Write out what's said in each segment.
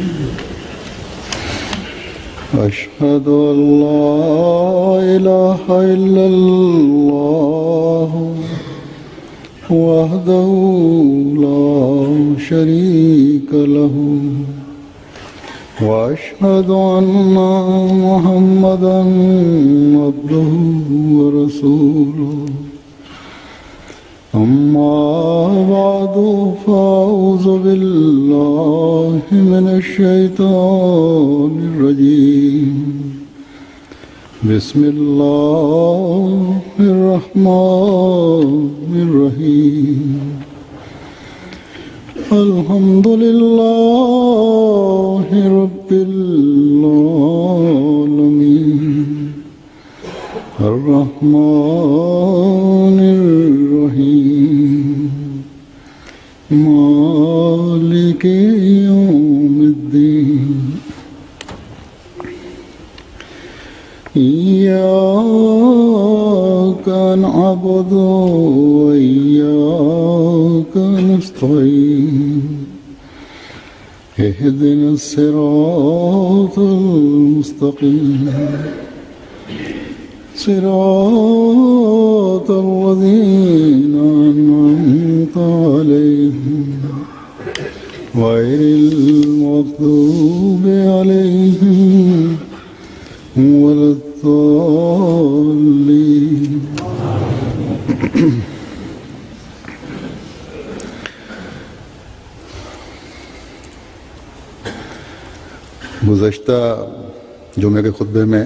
أشهد أن لا إله إلا الله وحده لا شريك له وأشهد أن محمدا عبده ورسوله أما بعد فأعوذ بالله من الشيطان الرجيم بسم الله الرحمن الرحيم الحمد لله رب العالمين الرحمن الرحيم مالك يوم الدين إياك نعبد وإياك نستعين اهدنا الصراط المستقيم صراط الذين أنعمت عليهم غير المغضوب عليهم ولا الضالين गुज़श्ता जुमे के खुतबे में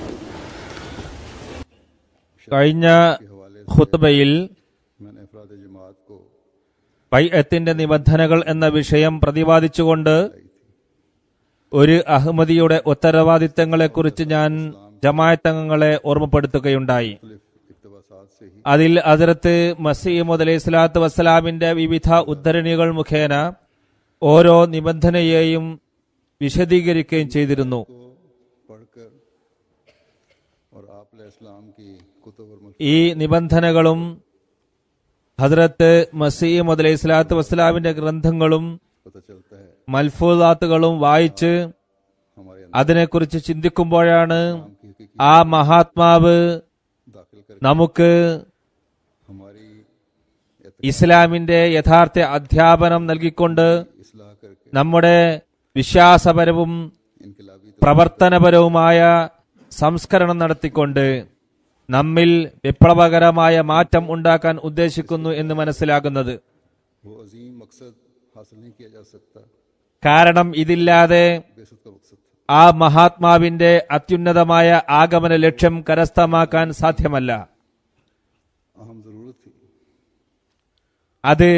കഴിഞ്ഞ ഖുത്ബയിൽ मैंने अफराद जमात को ബൈഅത്തിന്റെ നിബന്ധനകൾ എന്ന വിഷയം പ്രതിപാദിച്ചുകൊണ്ട് ഒരു അഹമ്മദിയുടെ ഉത്തരവാദിത്തങ്ങളെക്കുറിച്ച് ഞാൻ ജമായത്തംഗങ്ങളെ ഓർമ്മപ്പെടുത്തുകയുണ്ടായി इकतबासात से ही അതിൽ അതിർത്ത് മസീമദ് അലൈഹി സ്വലാത്തു വസ്സലാമിന്റെ വിവിധ ഉദ്ധരണികൾ മുഖേന ഓരോ നിബന്ധനയെയും വിശദീകരിക്കുകയും ചെയ്തിരുന്നു को पढ़कर और आप इस्लाम की कुतुब और मुल्क ഈ നിബന്ധനകളും ഹദ്രത്ത് മസീമദ് അലൈഹി സ്വലാത്തു വസ്സലാമിന്റെ ഗ്രന്ഥങ്ങളും पता चलता है മൽഫൂദാത്തുകളും വായിച്ച് हमारे അതിനെക്കുറിച്ച് ചിന്തിക്കുമ്പോഴാണ് नाम की हकीकी ആ മഹാത്മാവ് दाखिल कर നമുക്ക് हमारी ഇസ്ലാമിന്റെ യഥാർത്ഥ അധ്യാപനം നൽകിക്കൊണ്ട് इसलाह करके നമ്മുടെ വിശ്വാസപരവും इनकलाबी പ്രവർത്തനപരവുമായ സംസ്കരണം നടത്തിക്കൊണ്ട് നമ്മിൽ വിപ്ലവകരമായ മാറ്റം ഉണ്ടാക്കാൻ ഉദ്ദേശിക്കുന്നു എന്ന് മനസ്സിലാകുന്നത് वो अजीम मकसद हासिल नहीं किया जा सकता കാരണം ഇതില്ലാതെ बेसुद का मकसद था ആ മഹാത്മാവിന്റെ അത്യുന്നതമായ ആഗമന ലക്ഷ്യം കരസ്ഥമാക്കാൻ സാധ്യമല്ല अहम जरूरत थी അത്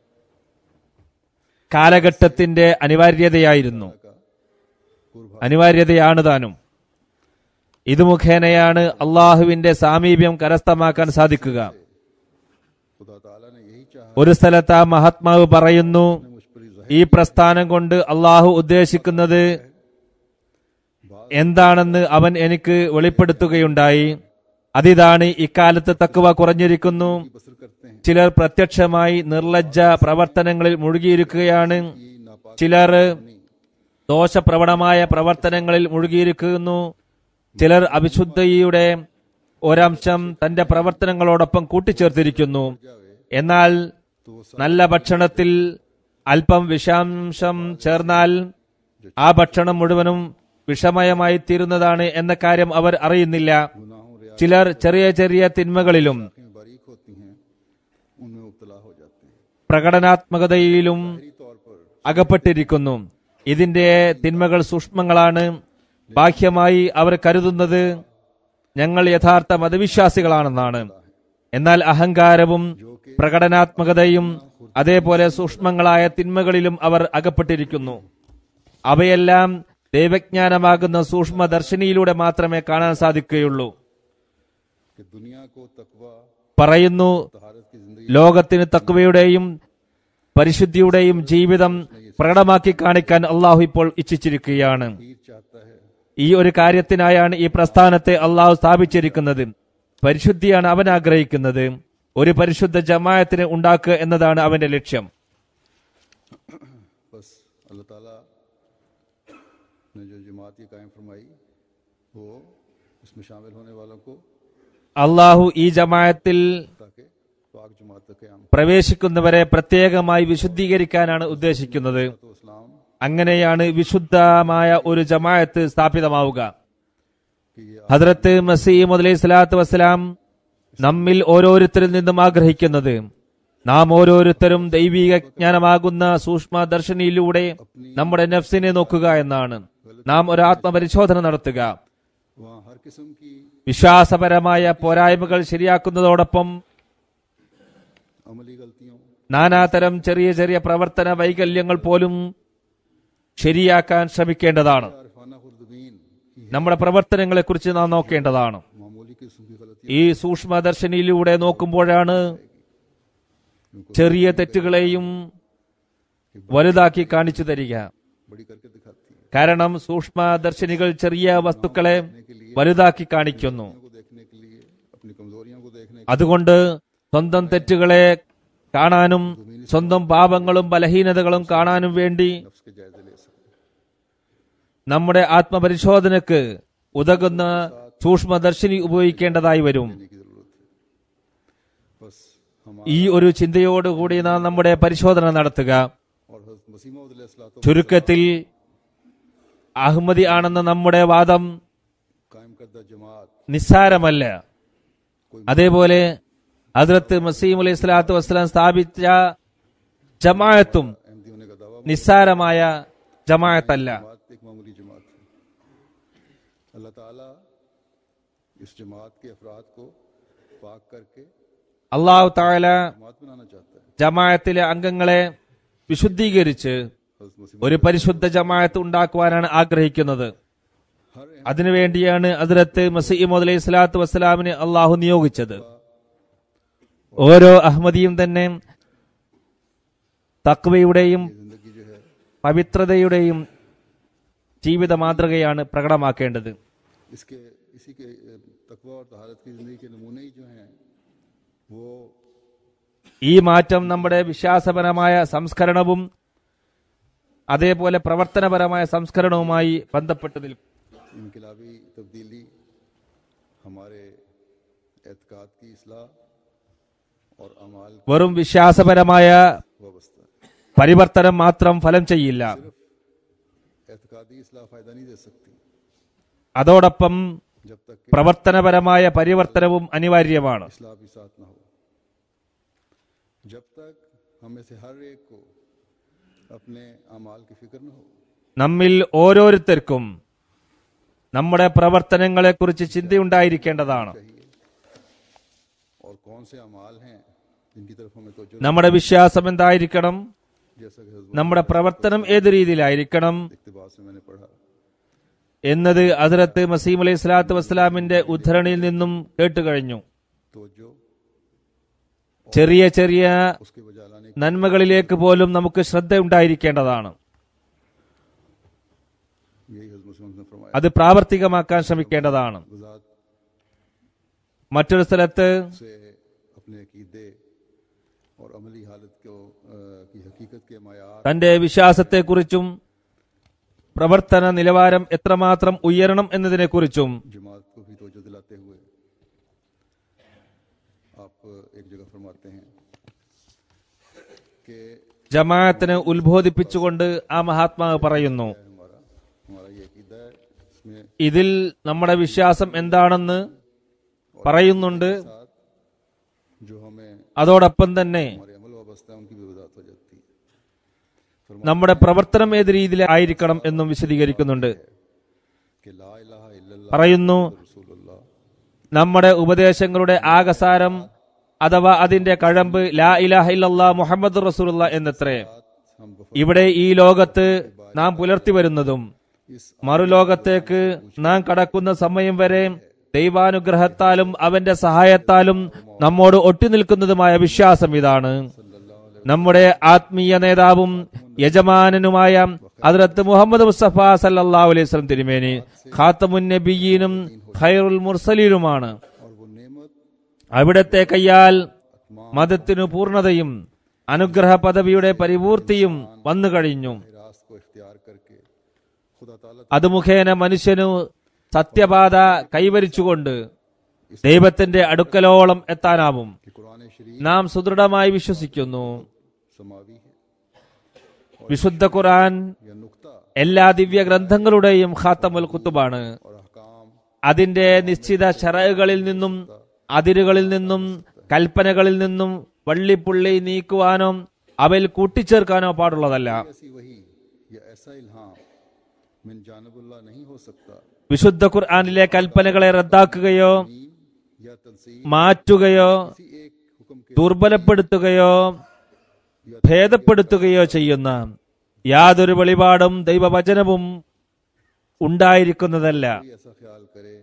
കാലഘട്ടത്തിന്റെ അനിവാര്യതയായിരുന്നു അനിവാര്യതയാണ് താനും ഇത് മുഖേനയാണ് അള്ളാഹുവിന്റെ സാമീപ്യം കരസ്ഥമാക്കാൻ സാധിക്കുക खुदा ताला ने यही चाहा ഒരു സ്ഥലത്ത് ആ മഹാത്മാവ് പറയുന്നു मुझ पर ही ഈ പ്രസ്ഥാനം കൊണ്ട് അള്ളാഹു ഉദ്ദേശിക്കുന്നത് എന്താണെന്ന് അവൻ എനിക്ക് വെളിപ്പെടുത്തുകയുണ്ടായി അതിതാണ് ഇക്കാലത്ത് തക്കുവ കുറഞ്ഞിരിക്കുന്നു बसर करते हैं ചിലർ പ്രത്യക്ഷമായി നിർലജ്ജ പ്രവർത്തനങ്ങളിൽ മുഴുകിയിരിക്കുകയാണ് ചിലർ ദോഷപ്രവണമായ പ്രവർത്തനങ്ങളിൽ മുഴുകിയിരിക്കുന്നു ചിലർ അവിശുദ്ധിയുടെ ഒരംശം തന്റെ പ്രവർത്തനങ്ങളോടൊപ്പം കൂട്ടിച്ചേർത്തിരിക്കുന്നു എന്നാൽ നല്ല ഭക്ഷണത്തിൽ അല്പം വിഷാംശം ചേർന്നാൽ ആ ഭക്ഷണം മുഴുവനും വിഷമയമായി തീരുന്നതാണ് എന്ന കാര്യം അവർ അറിയുന്നില്ല गुनाहों रिया ചിലർ ചെറിയ ചെറിയ തിന്മകളിലും में बारीक होती हैं उनमें मुबतला हो जाते हैं പ്രകടനാത്മകതയിലും तौर पर അകപ്പെട്ടിരിക്കുന്നു ഇതിന്റെ തിന്മകൾ സൂക്ഷ്മങ്ങളാണ് ബാഹ്യമായി അവർ കരുതുന്നത് ഞങ്ങൾ യഥാർത്ഥ മതവിശ്വാസികളാണെന്നാണ് എന്നാൽ അഹങ്കാരവും പ്രകടനാത്മകതയും അതേപോലെ സൂക്ഷ്മങ്ങളായ തിന്മകളിലും അവർ അകപ്പെട്ടിരിക്കുന്നു അവയെല്ലാം ദൈവജ്ഞാനമാകുന്ന സൂക്ഷ്മദർശിനിയിലൂടെ മാത്രമേ കാണാൻ സാധിക്കുകയുള്ളൂ कि दुनिया को तकवा പറയുന്നു तहारत की जिंदगी ലോകത്തിന് തക്വയുടെയും പരിശുദ്ധിയുടെയും ജീവിതം പ്രകടമാക്കി കാണിക്കാൻ അള്ളാഹു ഇപ്പോൾ ഇച്ഛിച്ചിരിക്കുകയാണ് खीर चाहता है ഈ ഒരു കാര്യത്തിനായാണ് ഈ പ്രസ്ഥാനത്തെ അള്ളാഹു സ്ഥാപിച്ചിരിക്കുന്നത് പരിശുദ്ധിയാണ് അവൻ ആഗ്രഹിക്കുന്നത് ഒരു പരിശുദ്ധ ജമായത്തിന് ഉണ്ടാക്കുക എന്നതാണ് അവന്റെ ലക്ഷ്യം बस अल्लाह ताला ने जो जमात ये कायम फरमाई वो इसमें शामिल होने वालों को അള്ളാഹു ഈ ജമായത്തിൽ ताकि पाक जमात तक क्याम പ്രവേശിക്കുന്നവരെ പ്രത്യേകമായി വിശുദ്ധീകരിക്കാനാണ് ഉദ്ദേശിക്കുന്നത് तो इस्लाम അങ്ങനെയാണ് വിശുദ്ധമായ ഒരു ജമായത്ത് സ്ഥാപിതമാവുക कि ये ഹദ്രത്ത് മസീം അലൈഹി സ്വലാത്തു വസ്സലാം നമ്മിൽ ഓരോരുത്തരിൽ നിന്നും ആഗ്രഹിക്കുന്നത് നാം ഓരോരുത്തരും ദൈവിക ജ്ഞാനമാകുന്ന സൂക്ഷ്മ ദർശനിയിലൂടെ നമ്മുടെ നഫ്സിനെ നോക്കുക എന്നാണ് നാം ഒരു ആത്മപരിശോധന നടത്തുക वहाँ हर किस्म की വിശ്വാസപരമായ പോരായ്മകൾ ശരിയാക്കുന്നതോടൊപ്പം अमली गलतियों നാനാതരം ചെറിയ ചെറിയ പ്രവർത്തന വൈകല്യങ്ങൾ പോലും ശരിയാക്കാൻ ശ്രമിക്കേണ്ടതാണ് आरफाना खुर्दबीन की നമ്മുടെ പ്രവർത്തനങ്ങളെക്കുറിച്ച് നാം നോക്കേണ്ടതാണ് मामूली किस्म की गलती ഈ സൂക്ഷ്മദർശനിയിലൂടെ നോക്കുമ്പോഴാണ് ചെറിയ തെറ്റുകളെയും വലുതാക്കി കാണിച്ചു തരിക बड़ी करके दिखाती है കാരണം സൂക്ഷ്മദർശനികൾ ചെറിയ വസ്തുക്കളെ വലുതാക്കി കാണിക്കുന്നു को देखने के लिए अपनी कमजोरियों को देखने അതുകൊണ്ട് സ്വന്തം തെറ്റുകളെ കാണാനും സ്വന്തം പാപങ്ങളും ബലഹീനതകളും കാണാനും വേണ്ടി नफ्स के जायजे ले सकते നമ്മുടെ ആത്മപരിശോധനക്ക് ഉതകുന്ന സൂക്ഷ്മദർശിനി ഉപയോഗിക്കേണ്ടതായി വരും की जरूरत है बस हम ഈ ഒരു ചിന്തയോടുകൂടി നാം നമ്മുടെ പരിശോധന നടത്തുക और हज़रत मसीह मौद अलैहिस्सलातु ചുരുക്കത്തിൽ അഹമ്മദി ആണെന്ന നമ്മുടെ വാദം कायम करदा जमात നിസ്സാരമല്ല അതേപോലെ ഹദ്രത്ത് മസീം അലൈഹി സ്വലാത്തു വസ്സലാം സ്ഥാപിച്ച ജമാഅത്തും अहमदी होने का दावा നിസ്സാരമായ ജമാഅത്തല്ല जमात एक मामूली जमात है अल्लाह ताला इस जमात के अफराद को पाक करके അള്ളാഹു താല जमात बनाना चाहता है ജമാഅത്തിലെ അംഗങ്ങളെ വിശുദ്ധീകരിച്ച് हज़रत मसीह ഒരു പരിശുദ്ധ ജമാഅത്ത് ഉണ്ടാക്കുവാനാണ് ആഗ്രഹിക്കുന്നത് हर അതിനുവേണ്ടിയാണ് അതിരത്ത് മസീമദ് അലൈഹി സ്വലാത്തു വസ്സലാമിനെ അള്ളാഹു നിയോഗിച്ചത് ഓരോ അഹമ്മദിയും തന്നെ തക്വയുടെയും जिंदगी जो है പവിത്രതയുടെയും ജീവിത മാതൃകയാണ് പ്രകടമാക്കേണ്ടത് इसके इसी के तकवा और तहारत की जिंदगी के नमूने ही जो हैं वो ഈ മാറ്റം നമ്മുടെ വിശ്വാസപരമായ സംസ്കരണവും അതേപോലെ പ്രവർത്തനപരമായ സംസ്കരണവുമായി ബന്ധപ്പെട്ട് നിൽക്കും इनकलाबी तब्दीली हमारे एतकाद की असलाह और अमाल വെറും വിശ്വാസപരമായ वाबस्ता है പരിവർത്തനം മാത്രം ഫലം ചെയ്യില്ല एतकादी असलाह फ़ायदा नहीं दे सकती അതോടൊപ്പം जब तक कि പ്രവർത്തനപരമായ പരിവർത്തനവും അനിവാര്യമാണ് इसलाह भी साथ ना हो जब तक हमें से हर एक को अपने अमाल की फिक्र न हो നമ്മിൽ ഓരോരുത്തർക്കും നമ്മുടെ പ്രവർത്തനങ്ങളെക്കുറിച്ച് ചിന്തയുണ്ടായിരിക്കേണ്ടതാണ് चाहिए और कौन से अमाल हैं जिनकी तरफ हमें तो നമ്മുടെ വിശ്വാസം എന്തായിരിക്കണം जैसा कि हज़रत നമ്മുടെ പ്രവർത്തനം ഏത് രീതിയിലായിരിക്കണം इकतबास में मैंने पढ़ा എന്നത് അതിരത്ത് മസീം അലൈഹി സ്വലാത്തു വസ്സലാമിന്റെ ഉദ്ധരണിയിൽ നിന്നും കേട്ടുകഴിഞ്ഞു तो जो ചെറിയ ചെറിയ उसके बजा लाने നന്മകളിലേക്ക് പോലും നമുക്ക് ശ്രദ്ധ ഉണ്ടായിരിക്കേണ്ടതാണ് यही हज़रत मुस्लिम ने फरमाया അത് പ്രാവർത്തികമാക്കാൻ ശ്രമിക്കേണ്ടതാണ് वजात മറ്റൊരു സ്ഥലത്ത് से अपने अकीदे और अमली हालत को अ, की हकीकत के मैार തന്റെ വിശ്വാസത്തെക്കുറിച്ചും പ്രവർത്തന നിലവാരം എത്രമാത്രം ഉയരണം എന്നതിനെക്കുറിച്ചും जमात को भी तोजो दिलाते हुए आप एक जगह फरमाते हैं कि ജമാഅത്തിന് ഉത്ബോധിപ്പിച്ചുകൊണ്ട് ആ മഹാത്മാവ് പറയുന്നു हमारा हमारा ये अकीदा है इसमें ഇതിൽ നമ്മുടെ വിശ്വാസം എന്താണെന്ന് പറയുന്നുണ്ട് साथ जो हमें അതോടൊപ്പം തന്നെ हमारे अमल वाबस्ता है उनकी भी वजात हो जाती है നമ്മുടെ പ്രവർത്തനം ഏത് രീതിയിലായിരിക്കണം എന്നും വിശദീകരിക്കുന്നുണ്ട് कि ला इलाहा इल्लल्लाह പറയുന്നു रसूलुल्लाह നമ്മുടെ ഉപദേശങ്ങളുടെ ആകസാരം അഥവാ അതിന്റെ കഴമ്പ് ലാ ഇലാഹ ഇല്ലല്ലാ മുഹമ്മദ് റസൂലുള്ള എന്നത്രേ हम वफा ഇവിടെ ഈ ലോകത്ത് നാം പുലർത്തി വരുന്നതും इस മറുലോകത്തേക്ക് നാം കടക്കുന്ന സമയം വരെ ദൈവാനുഗ്രഹത്താലും അവന്റെ സഹായത്താലും നമ്മോട് ഒട്ടിനിൽക്കുന്നതുമായ വിശ്വാസം ഇതാണ് നമ്മുടെ ആത്മീയ നേതാവും യജമാനനുമായ അതിർത്ത് മുഹമ്മദ് മുസ്തഫ സല്ലല്ലാഹു അലൈഹി വസല്ലം തിരുമേനി ഖാത്തമുൻ നബിയീനും ഖൈറുൽ മുർസലീനുമാണ് और वो नेमत അവിടത്തെ കയ്യാൽ മതത്തിനു പൂർണ്ണതയും അനുഗ്രഹ പദവിയുടെ പരിപൂർത്തിയും വന്നു കഴിഞ്ഞു रास्त को इख्तियार करके खुदा ताला അത് മുഖേന മനുഷ്യനു സത്യപാത കൈവരിച്ചുകൊണ്ട് ദൈവത്തിന്റെ അടുക്കലോളം എത്താനാവും कि कुरान शरीफ നാം സുദൃഢമായി വിശ്വസിക്കുന്നു समावी है വിശുദ്ധ ഖുർആൻ यह नुक्ता എല്ലാ ദിവ്യ ഗ്രന്ഥങ്ങളുടെയും ഖാത്തമുൽ കുത്തുബാണ് और अहकाम അതിന്റെ निश्ചിത ഷറകളിൽ നിന്നും അതിരുകളിൽ നിന്നും കൽപ്പനകളിൽ നിന്നും വള്ളിപ്പുള്ളി നീക്കുവാനോ അവയിൽ കൂട്ടിച്ചേർക്കാനോ പാടുള്ളതല്ല ऐसी वही या ऐसा इल्हाम मिन जानबुल्ला नहीं हो सकता വിശുദ്ധ ഖുർആനിലെ കൽപ്പനകളെ റദ്ദാക്കുകയോ नीम या तनसीब മാറ്റുകയോ किसी एक हुक्म के ദുർബലപ്പെടുത്തുകയോ ഭേദപ്പെടുത്തുകയോ ചെയ്യുന്ന യാതൊരു വെളിപാടും ദൈവവചനവും ഉണ്ടായിരിക്കുന്നതല്ല कोई ऐसा ख्याल करे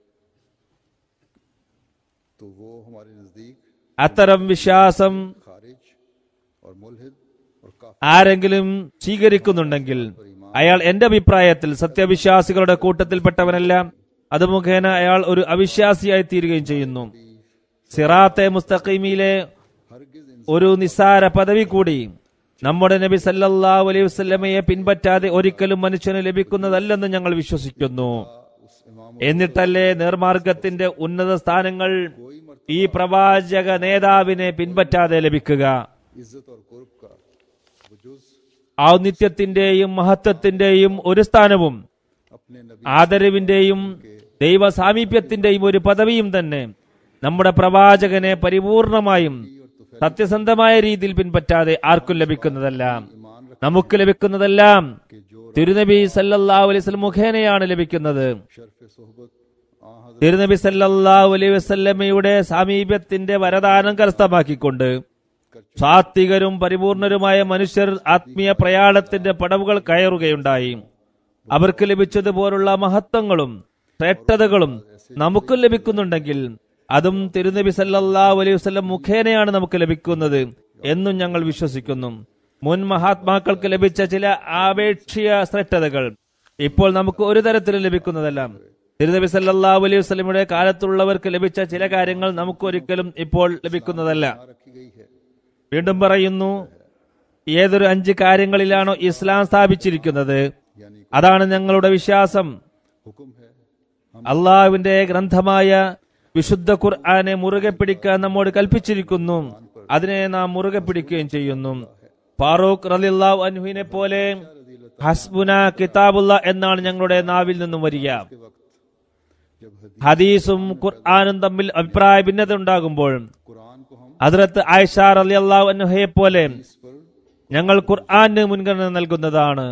तो वो हमारे नजदीक അത്തരം വിശ്വാസം खारिज और मुलहिद और काफिर ആരെങ്കിലും സ്വീകരിക്കുന്നുണ്ടെങ്കിൽ അയാൾ എന്റെ അഭിപ്രായത്തിൽ സത്യവിശ്വാസികളുടെ കൂട്ടത്തിൽപ്പെട്ടവനല്ല അത് മുഖേന അയാൾ ഒരു അവിശ്വാസിയായി തീരുകയും ചെയ്യുന്നു സിറാത്തെ മുസ്തഖീമിലെ हरगिज इन ഒരു നിസ്സാര പദവി കൂടി നമ്മുടെ നബി സല്ലല്ലാഹു അലൈഹി വസല്ലമയെ പിൻപറ്റാതെ ഒരിക്കലും മനുഷ്യന് ലഭിക്കുന്നതല്ലെന്ന് ഞങ്ങൾ വിശ്വസിക്കുന്നു उस इमाम എന്നിട്ടല്ലേ നേർമാർഗത്തിന്റെ ഉന്നത സ്ഥാനങ്ങൾ ഈ പ്രവാചക നേതാവിനെ പിൻപറ്റാതെ ലഭിക്കുക इज्जत और कुर्ब का वजुज ഔന്നിത്യത്തിന്റെയും മഹത്വത്തിന്റെയും ഒരു സ്ഥാനവും अपने नबी ആദരവിന്റെയും ദൈവ സാമീപ്യത്തിന്റെയും ഒരു പദവിയും തന്നെ നമ്മുടെ പ്രവാചകനെ പരിപൂർണമായും സത്യസന്ധമായ രീതിയിൽ പിൻപറ്റാതെ ആർക്കും ലഭിക്കുന്നതല്ല ईमान रख നമുക്ക് ലഭിക്കുന്നതെല്ലാം के जो തിരുനബി സല്ലല്ലാഹു അലൈഹി വസല്ലം മുഖേനയാണ് ലഭിക്കുന്നത് शर्फ सोहबत आ हजरत തിരുനബി സല്ലല്ലാഹു അലൈഹി വസല്ലമയുടെ സാമീപ്യത്തിന്റെ വരദാനം കരസ്ഥമാക്കിക്കൊണ്ട് സാത്വികരും പരിപൂർണരുമായ മനുഷ്യർ ആത്മീയ പ്രയാണത്തിന്റെ പടവുകൾ കയറുകയുണ്ടായി അവർക്ക് ലഭിച്ചതുപോലുള്ള മഹത്വങ്ങളും ശ്രേഷ്ഠതകളും നമുക്കും ലഭിക്കുന്നുണ്ടെങ്കിൽ അതും തിരുനബി സല്ലല്ലാഹു അലൈഹി വസല്ലം മുഖേനയാണ് നമുക്ക് ലഭിക്കുന്നത് എന്നും ഞങ്ങൾ വിശ്വസിക്കുന്നു മുൻ മഹാത്മാക്കൾക്ക് ലഭിച്ച ചില ആപേക്ഷിക ശ്രേഷ്ഠതകൾ ഇപ്പോൾ നമുക്ക് ഒരു തരത്തിലും ലഭിക്കുന്നതല്ല തിരുനബി സല്ലല്ലാഹു അലൈഹി വസല്ലമയുടെ കാലത്തുള്ളവർക്ക് ലഭിച്ച ചില കാര്യങ്ങൾ നമുക്ക് ഒരിക്കലും ഇപ്പോൾ ലഭിക്കുന്നതല്ല आ रखी गई है വീണ്ടും പറയുന്നു ഏതൊരു അഞ്ച് കാര്യങ്ങളിലാണോ ഇസ്ലാം സ്ഥാപിച്ചിരിക്കുന്നത് यानी അതാണ് ഞങ്ങളുടെ വിശ്വാസം हुक्म है हम അള്ളാഹുവിന്റെ ഗ്രന്ഥമായ വിശുദ്ധ ഖുർആനെ മുറുകെ പിടിക്കാൻ നമ്മോട് കൽപ്പിച്ചിരിക്കുന്നു അതിനെ നാം മുറുകെ പിടിക്കുകയും ചെയ്യുന്നു ഫാറൂഖ് റലിള്ളാഹു അൻഹുവിനെ പോലെ ഹസ്ബുന കിതാബുള്ള എന്നാണ് ഞങ്ങളുടെ നാവിൽ നിന്നും വരിക के वक्त जब हदीस ഹദീസും ഖുർആാനും തമ്മിൽ അഭിപ്രായ ഭിന്നത ഉണ്ടാകുമ്പോൾ कुरान को हम ഹദ്രത്ത് ആയിഷ റളിയല്ലാഹു അൻഹയെ പോലെ इस पर ഞങ്ങൾ ഖുർആന് മുൻഗണന നൽകുന്നതാണ്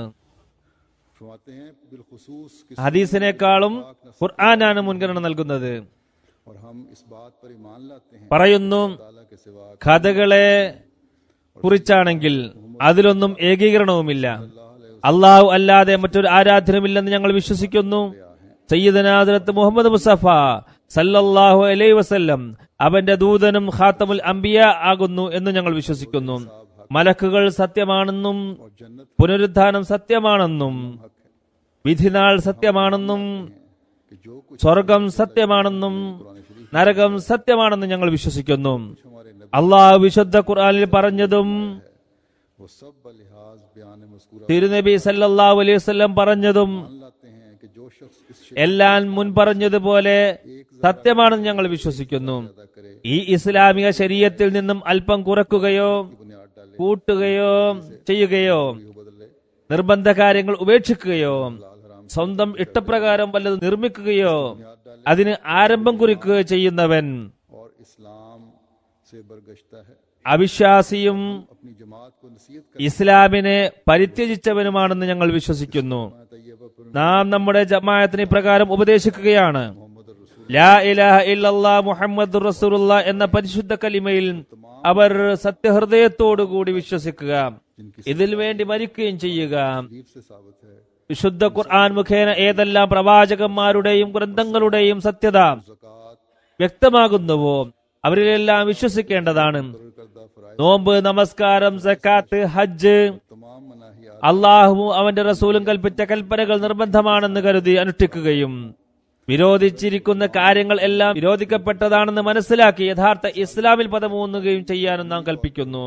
फरमाते हैं बिलखसूस किस ഹദീസിനേക്കാളും ഖുർആനാണ് മുൻഗണന നൽകുന്നത് और हम इस बात पर ईमान लाते हैं പറയുന്നു ताला के सिवा കഥകളെ കുറിച്ചാണെങ്കിൽ അതിലൊന്നും ഏകീകരണവുമില്ല അള്ളാഹു അല്ലാതെ മറ്റൊരു ആരാധനമില്ലെന്ന് ഞങ്ങൾ വിശ്വസിക്കുന്നു സയ്യിദനാദരത്ത് മുഹമ്മദ് മുസഫ സല്ലല്ലാഹു അലൈഹി വസല്ലം അവന്റെ ദൂതനും ഖാത്തമുൽ അംബിയ ആകുന്നു എന്ന് ഞങ്ങൾ വിശ്വസിക്കുന്നു മലക്കുകൾ സത്യമാണെന്നും और जन्नत പുനരുദ്ധാനം സത്യമാണെന്നും हक है വിധിനാൾ സത്യമാണെന്നും कि जो कुछ സ്വർഗം സത്യമാണെന്നും നരകം സത്യമാണെന്നും ഞങ്ങൾ വിശ്വസിക്കുന്നു हमारे नबी അള്ളാഹു വിശുദ്ധ ഖുർആനിൽ പറഞ്ഞതും वो सब बलिहाज बयान मस्कूरा തിരുനബി സല്ലല്ലാഹു അലൈഹി വസല്ലം പറഞ്ഞതും मान लाते हैं कि जो शख्स इस എല്ലാം മുൻ പറഞ്ഞതുപോലെ സത്യമാണെന്ന് ഞങ്ങൾ വിശ്വസിക്കുന്നു अदा करे ഈ ഇസ്ലാമിക ശരീരത്തിൽ നിന്നും അല്പം കുറക്കുകയോ बुनियाद डाले കൂട്ടുകയോ ചെയ്യുകയോ यो बदले നിർബന്ധ കാര്യങ്ങൾ ഉപേക്ഷിക്കുകയോ लाल हराम സ്വന്തം ഇഷ്ടപ്രകാരം വല്ലത് നിർമ്മിക്കുകയോ അതിന് ആരംഭം കുറിക്കുകയോ ചെയ്യുന്നവൻ और इस्लाम से बरगश्ता है അവിശ്വാസിയും अपनी जमात को नसीहत ഇസ്ലാമിനെ പരിത്യജിച്ചവനുമാണെന്ന് ഞങ്ങൾ വിശ്വസിക്കുന്നു करना तैयबा पर നാം നമ്മുടെ ജമാഅത്തിന് ഇപ്രകാരം ഉപദേശിക്കുകയാണ് मोहम्मद रसूल ലാ ഇലാഹ ഇല്ലല്ലാ മുഹമ്മദ് റസൂലുള്ള എന്ന പരിശുദ്ധ കലിമയിൽ അവർ സത്യഹൃദയത്തോടുകൂടി വിശ്വസിക്കുക ഇതിൽ വേണ്ടി മരിക്കുകയും ചെയ്യുക शरीफ से साबित है വിശുദ്ധ ഖുർആൻ മുഖേന ഏതെല്ലാം പ്രവാചകന്മാരുടെയും ഗ്രന്ഥങ്ങളുടെയും സത്യത जक़ात വ്യക്തമാകുന്നുവോ അവരിലെല്ലാം വിശ്വസിക്കേണ്ടതാണ് करदा फराइज നോമ്പ് നമസ്കാരം സക്കാത്ത് ഹജ്ജ് तमाम मनाहियात അള്ളാഹുവും അവന്റെ റസൂലും കൽപ്പിച്ച കൽപ്പനകൾ നിർബന്ധമാണെന്ന് കരുതി അനുഷ്ഠിക്കുകയും വിരോധിച്ചിരിക്കുന്ന കാര്യങ്ങൾ എല്ലാം വിരോധിക്കപ്പെട്ടതാണെന്ന് മനസ്സിലാക്കി യഥാർത്ഥ ഇസ്ലാമിൽ പദമൂന്നുകയും ചെയ്യാനും നാം കൽപ്പിക്കുന്നു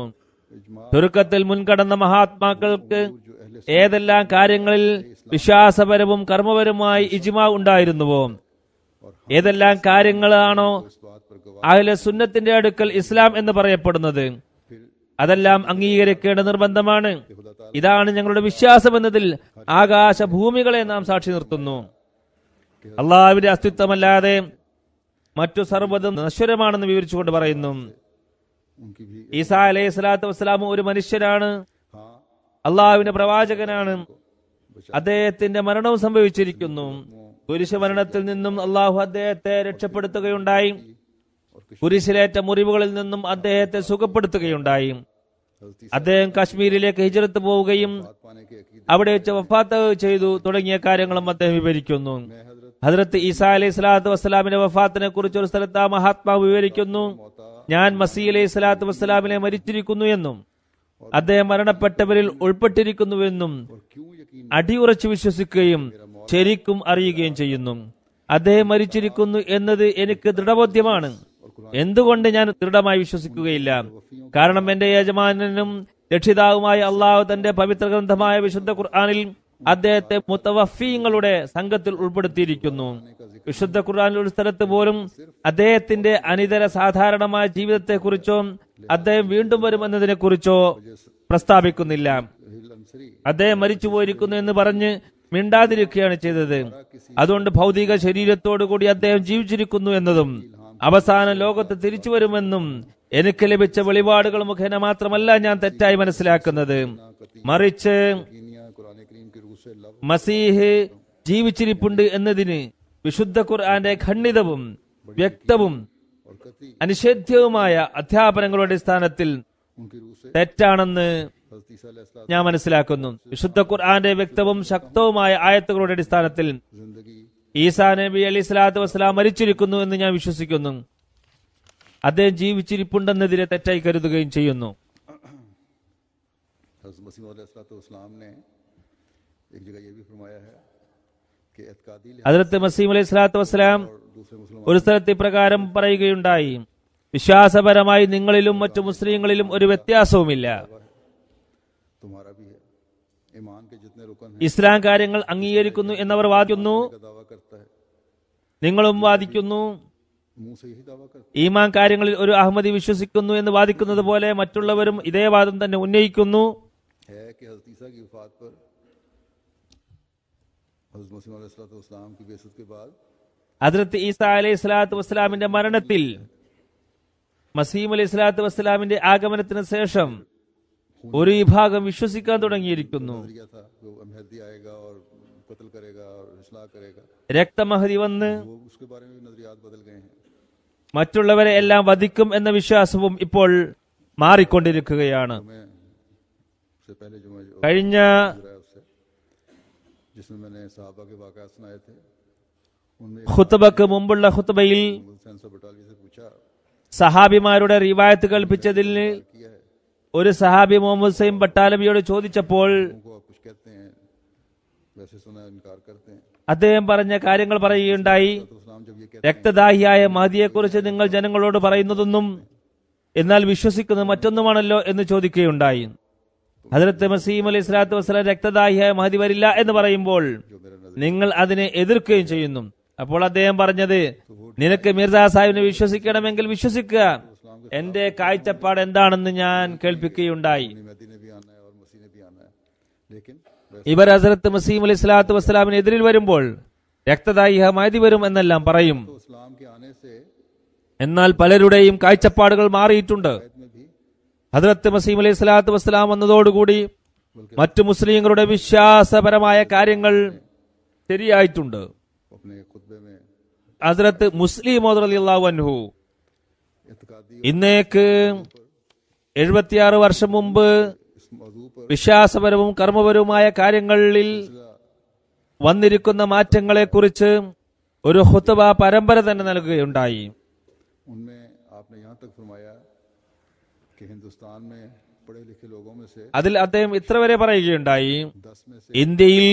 इजमा ചുരുക്കത്തിൽ മുൻകടന്ന മഹാത്മാക്കൾക്ക് जो अहले ഏതെല്ലാം കാര്യങ്ങളിൽ വിശ്വാസപരവും കർമ്മപരവുമായി ഇജ്മാ ഉണ്ടായിരുന്നുവോ ഏതെല്ലാം കാര്യങ്ങളാണോ इस बात पर गवाह അഹ്ല സുന്നത്തിന്റെ അടുക്കൽ ഇസ്ലാം എന്ന് പറയപ്പെടുന്നത് फिर അതെല്ലാം അംഗീകരിക്കേണ്ട നിർബന്ധമാണ് ഇതാണ് ഞങ്ങളുടെ വിശ്വാസം എന്നതിൽ ആകാശ ഭൂമികളെ നാം സാക്ഷി നിർത്തുന്നു അള്ളാഹുവിന്റെ അസ്തിത്വമല്ലാതെ മറ്റു സർവ്വതും നശ്വരമാണെന്ന് വിവരിച്ചുകൊണ്ട് പറയുന്നു उनकी भी ഈസാ അലൈഹി സ്വലാത്തു വസ്സലാം ഒരു മനുഷ്യനാണ് हाँ അള്ളാഹുവിന്റെ പ്രവാചകനാണ് അദ്ദേഹത്തിന്റെ മരണവും സംഭവിച്ചിരിക്കുന്നു കുരിശ് മരണത്തിൽ നിന്നും അള്ളാഹു അദ്ദേഹത്തെ രക്ഷപ്പെടുത്തുകയുണ്ടായി കുരിശിലേറ്റ മുറിവുകളിൽ നിന്നും അദ്ദേഹത്തെ സുഖപ്പെടുത്തുകയുണ്ടായി हजरत അദ്ദേഹം കാശ്മീരിലേക്ക് ഹിജറത്ത് പോവുകയും बात पाने के अकीदे അവിടെ വെച്ച് വഫാത്ത് ചെയ്തു തുടങ്ങിയ കാര്യങ്ങളും അദ്ദേഹം വിവരിക്കുന്നു में हजरत ഹജറത്ത് ഈസാ അലൈഹി സ്വലാത്തു വസ്സലാമിന്റെ വഫാത്തിനെ കുറിച്ച് ഒരു സ്ഥലത്ത് ആ മഹാത്മാവ് വിവരിക്കുന്നു ഞാൻ മസീ അലൈഹി സ്വലാത്തു വസ്സലാമിനെ മരിച്ചിരിക്കുന്നു എന്നും അദ്ദേഹം മരണപ്പെട്ടവരിൽ ഉൾപ്പെട്ടിരിക്കുന്നുവെന്നും और क्यों यकीन അടിയുറച്ചു വിശ്വസിക്കുകയും ശരിക്കും അറിയുകയും ചെയ്യുന്നു അദ്ദേഹം മരിച്ചിരിക്കുന്നു എന്നത് എനിക്ക് ദൃഢബോധ്യമാണ് എന്തുകൊണ്ട് ഞാൻ ദൃഢമായി വിശ്വസിക്കുകയില്ല കാരണം എന്റെ യജമാനനും രക്ഷിതാവുമായ അള്ളാഹു തന്റെ പവിത്ര ഗ്രന്ഥമായ വിശുദ്ധ ഖുർആാനിൽ അദ്ദേഹത്തെ മുത്തവഫീങ്ങളുടെ സംഘത്തിൽ ഉൾപ്പെടുത്തിയിരിക്കുന്നു വിശുദ്ധ ഖുർആാനിൽ ഒരു സ്ഥലത്ത് പോലും അദ്ദേഹത്തിന്റെ അനിതര സാധാരണമായ ജീവിതത്തെക്കുറിച്ചോ അദ്ദേഹം വീണ്ടും വരുമെന്നതിനെ കുറിച്ചോ പ്രസ്താവിക്കുന്നില്ല हिल अंसरी അദ്ദേഹം മരിച്ചു പോയിരിക്കുന്നു എന്ന് പറഞ്ഞ് മിണ്ടാതിരിക്കുകയാണ് ചെയ്തത് അതുകൊണ്ട് ഭൗതിക ശരീരത്തോടു കൂടി അദ്ദേഹം ജീവിച്ചിരിക്കുന്നു എന്നതും അവസാന ലോകത്ത് തിരിച്ചു വരുമെന്നും എനിക്ക് ലഭിച്ച വെളിപാടുകൾ മുഖേന മാത്രമല്ല ഞാൻ തെറ്റായി മനസ്സിലാക്കുന്നത് മറിച്ച് कीनिया कुरान करीम की रूह से लव മസീഹ് ജീവിച്ചിരിപ്പുണ്ട് എന്നതിന് വിശുദ്ധ ഖുർആന്റെ ഖണ്ഡിതവും വ്യക്തവും और कति അനിഷേധ്യവുമായ അധ്യാപനങ്ങളുടെ അടിസ്ഥാനത്തിൽ उनकी रूह से തെറ്റാണെന്ന് हजरत ईसा अलैहिस्सलाम ഞാൻ മനസ്സിലാക്കുന്നു വിശുദ്ധ ഖുർആന്റെ വ്യക്തവും ശക്തവുമായ ആയത്തുകളുടെ അടിസ്ഥാനത്തിൽ जिंदगी ഈസാ നബി അലി സ്വലാത്തു വസ്സലാം മരിച്ചിരിക്കുന്നു എന്ന് ഞാൻ വിശ്വസിക്കുന്നു അദ്ദേഹം ജീവിച്ചിരിപ്പുണ്ടെന്നതിനെ തെറ്റായി കരുതുകയും ചെയ്യുന്നു हजरत मसीह अलैहिस्सलाम ने एक जगह ये भी फरमाया है कि एतकादी लिहाज അതിർത്ത് मसीम അലൈഹി സ്വലാത്തു വസ്സലാം और दूसरे मुसलमान ഒരു സ്ഥലത്ത് ഇപ്രകാരം പറയുകയുണ്ടായി വിശ്വാസപരമായി നിങ്ങളിലും മറ്റു മുസ്ലിങ്ങളിലും ഒരു വ്യത്യാസവുമില്ല तुम्हारा भी है ईमान के जितने रुकन हैं ഇസ്ലാം കാര്യങ്ങൾ അംഗീകരിക്കുന്നു എന്നവർ വാദിക്കുന്നു का दावा करता है നിങ്ങളും വാദിക്കുന്നു मुंह से यही दावा करता ഈമാൻ കാര്യങ്ങളിൽ ഒരു അഹമ്മദി വിശ്വസിക്കുന്നു എന്ന് വാദിക്കുന്നത് പോലെ മറ്റുള്ളവരും ഇതേ വാദം തന്നെ ഉന്നയിക്കുന്നു है कि हजरत ईसा की वफात पर हजरत मसीह अलैहिस्सलाम की बेसत के बाद അതിർത്ത് ഈസ അലൈഹി സ്വലാത്തു വസ്സലാമിന്റെ മരണത്തിൽ മസീം അലൈഹി സ്വലാത്തു വസ്സലാമിന്റെ ആഗമനത്തിന് ശേഷം ഒരു വിഭാഗം വിശ്വസിക്കാൻ തുടങ്ങിയിരിക്കുന്നു नजरिया था कि वो महदी आएगा और कत्ल करेगा और इसलाह करेगा രക്തമഹതി വന്ന് वो उसके बारे में भी नजरियात बदल गए हैं മറ്റുള്ളവരെ എല്ലാം വധിക്കും എന്ന വിശ്വാസവും ഇപ്പോൾ മാറിക്കൊണ്ടിരിക്കുകയാണ് मैं उससे पहले जो मैं जो കഴിഞ്ഞ गुजरा है उससे जिसमें मैंने साहबा के वाकत सुनाए थे उनमें ഖുത്തുബക്ക് മുമ്പുള്ള ഖുത്തുബയിൽ हुसैन साहब बटालिया से पूछा സഹാബിമാരുടെ റിവായത്ത് കൽപ്പിച്ചതിൽ किया है ഒരു സഹാബി മുഹമ്മദ് സൈം ബട്ടാലബിയോട് ചോദിച്ചപ്പോൾ उनको आप कुछ कहते हैं वैसे सुना है, इनकार करते हैं അദ്ദേഹം പറഞ്ഞ കാര്യങ്ങൾ പറയുകയുണ്ടായി तो इस्लाम जब ये कहते രക്തദാഹിയായ മഹദിയെക്കുറിച്ച് നിങ്ങൾ ജനങ്ങളോട് പറയുന്നതൊന്നും എന്നാൽ വിശ്വസിക്കുന്നത് മറ്റൊന്നുമാണല്ലോ എന്ന് ചോദിക്കുകയുണ്ടായി ഹജരത്ത് മസീം അലൈഹി സ്വലാത്തു വസ്സലാം രക്തദാഹിയായ മഹദി വരില്ല എന്ന് പറയുമ്പോൾ जो मेरा नजर നിങ്ങൾ അതിനെ എതിർക്കുകയും ചെയ്യുന്നു അപ്പോൾ അദ്ദേഹം പറഞ്ഞത് നിനക്ക് മിർജാ സാഹിബിനെ വിശ്വസിക്കണമെങ്കിൽ വിശ്വസിക്കുക എന്റെ കാഴ്ചപ്പാട് എന്താണെന്ന് ഞാൻ കേൾപ്പിക്കുകയുണ്ടായി मेहदी ने भी आना है और मसीह ने भी आना है लेकिन वैसे ഇവർ ഹസരത്ത് മസീം അലൈഹി സ്വലാത്തു വസ്സലാമിന് എതിരിൽ വരുമ്പോൾ രക്തദാഹിയ മഹദി വരും എന്നെല്ലാം പറയും तो इस्लाम के आने से എന്നാൽ പലരുടെയും കാഴ്ചപ്പാടുകൾ മാറിയിട്ടുണ്ട് आयत में भी ഹജറത്ത് മസീം അലൈഹി സ്വലാത്തു വസ്സലാം വന്നതോടുകൂടി മറ്റു മുസ്ലിങ്ങളുടെ വിശ്വാസപരമായ കാര്യങ്ങൾ ശരിയായിട്ടുണ്ട് अपने खुतबे में ഹസരത്ത് മുസ്ലിം അള്ളാഹു അൻഹു एतकादी ഇന്നേക്ക് എഴുപത്തിയാറ് വർഷം മുമ്പ് इस मौजू पर വിശ്വാസപരവും കർമ്മപരവുമായ കാര്യങ്ങളിൽ വന്നിരിക്കുന്ന മാറ്റങ്ങളെക്കുറിച്ച് ഒരു ഹുത്തബ പരമ്പര തന്നെ നൽകുകയുണ്ടായി उनमें आपने यहाँ तक फरमाया कि हिंदुस्तान में पढ़े लिखे लोगों में से അതിൽ അദ്ദേഹം ഇത്ര വരെ പറയുകയുണ്ടായി दस में से ഇന്ത്യയിൽ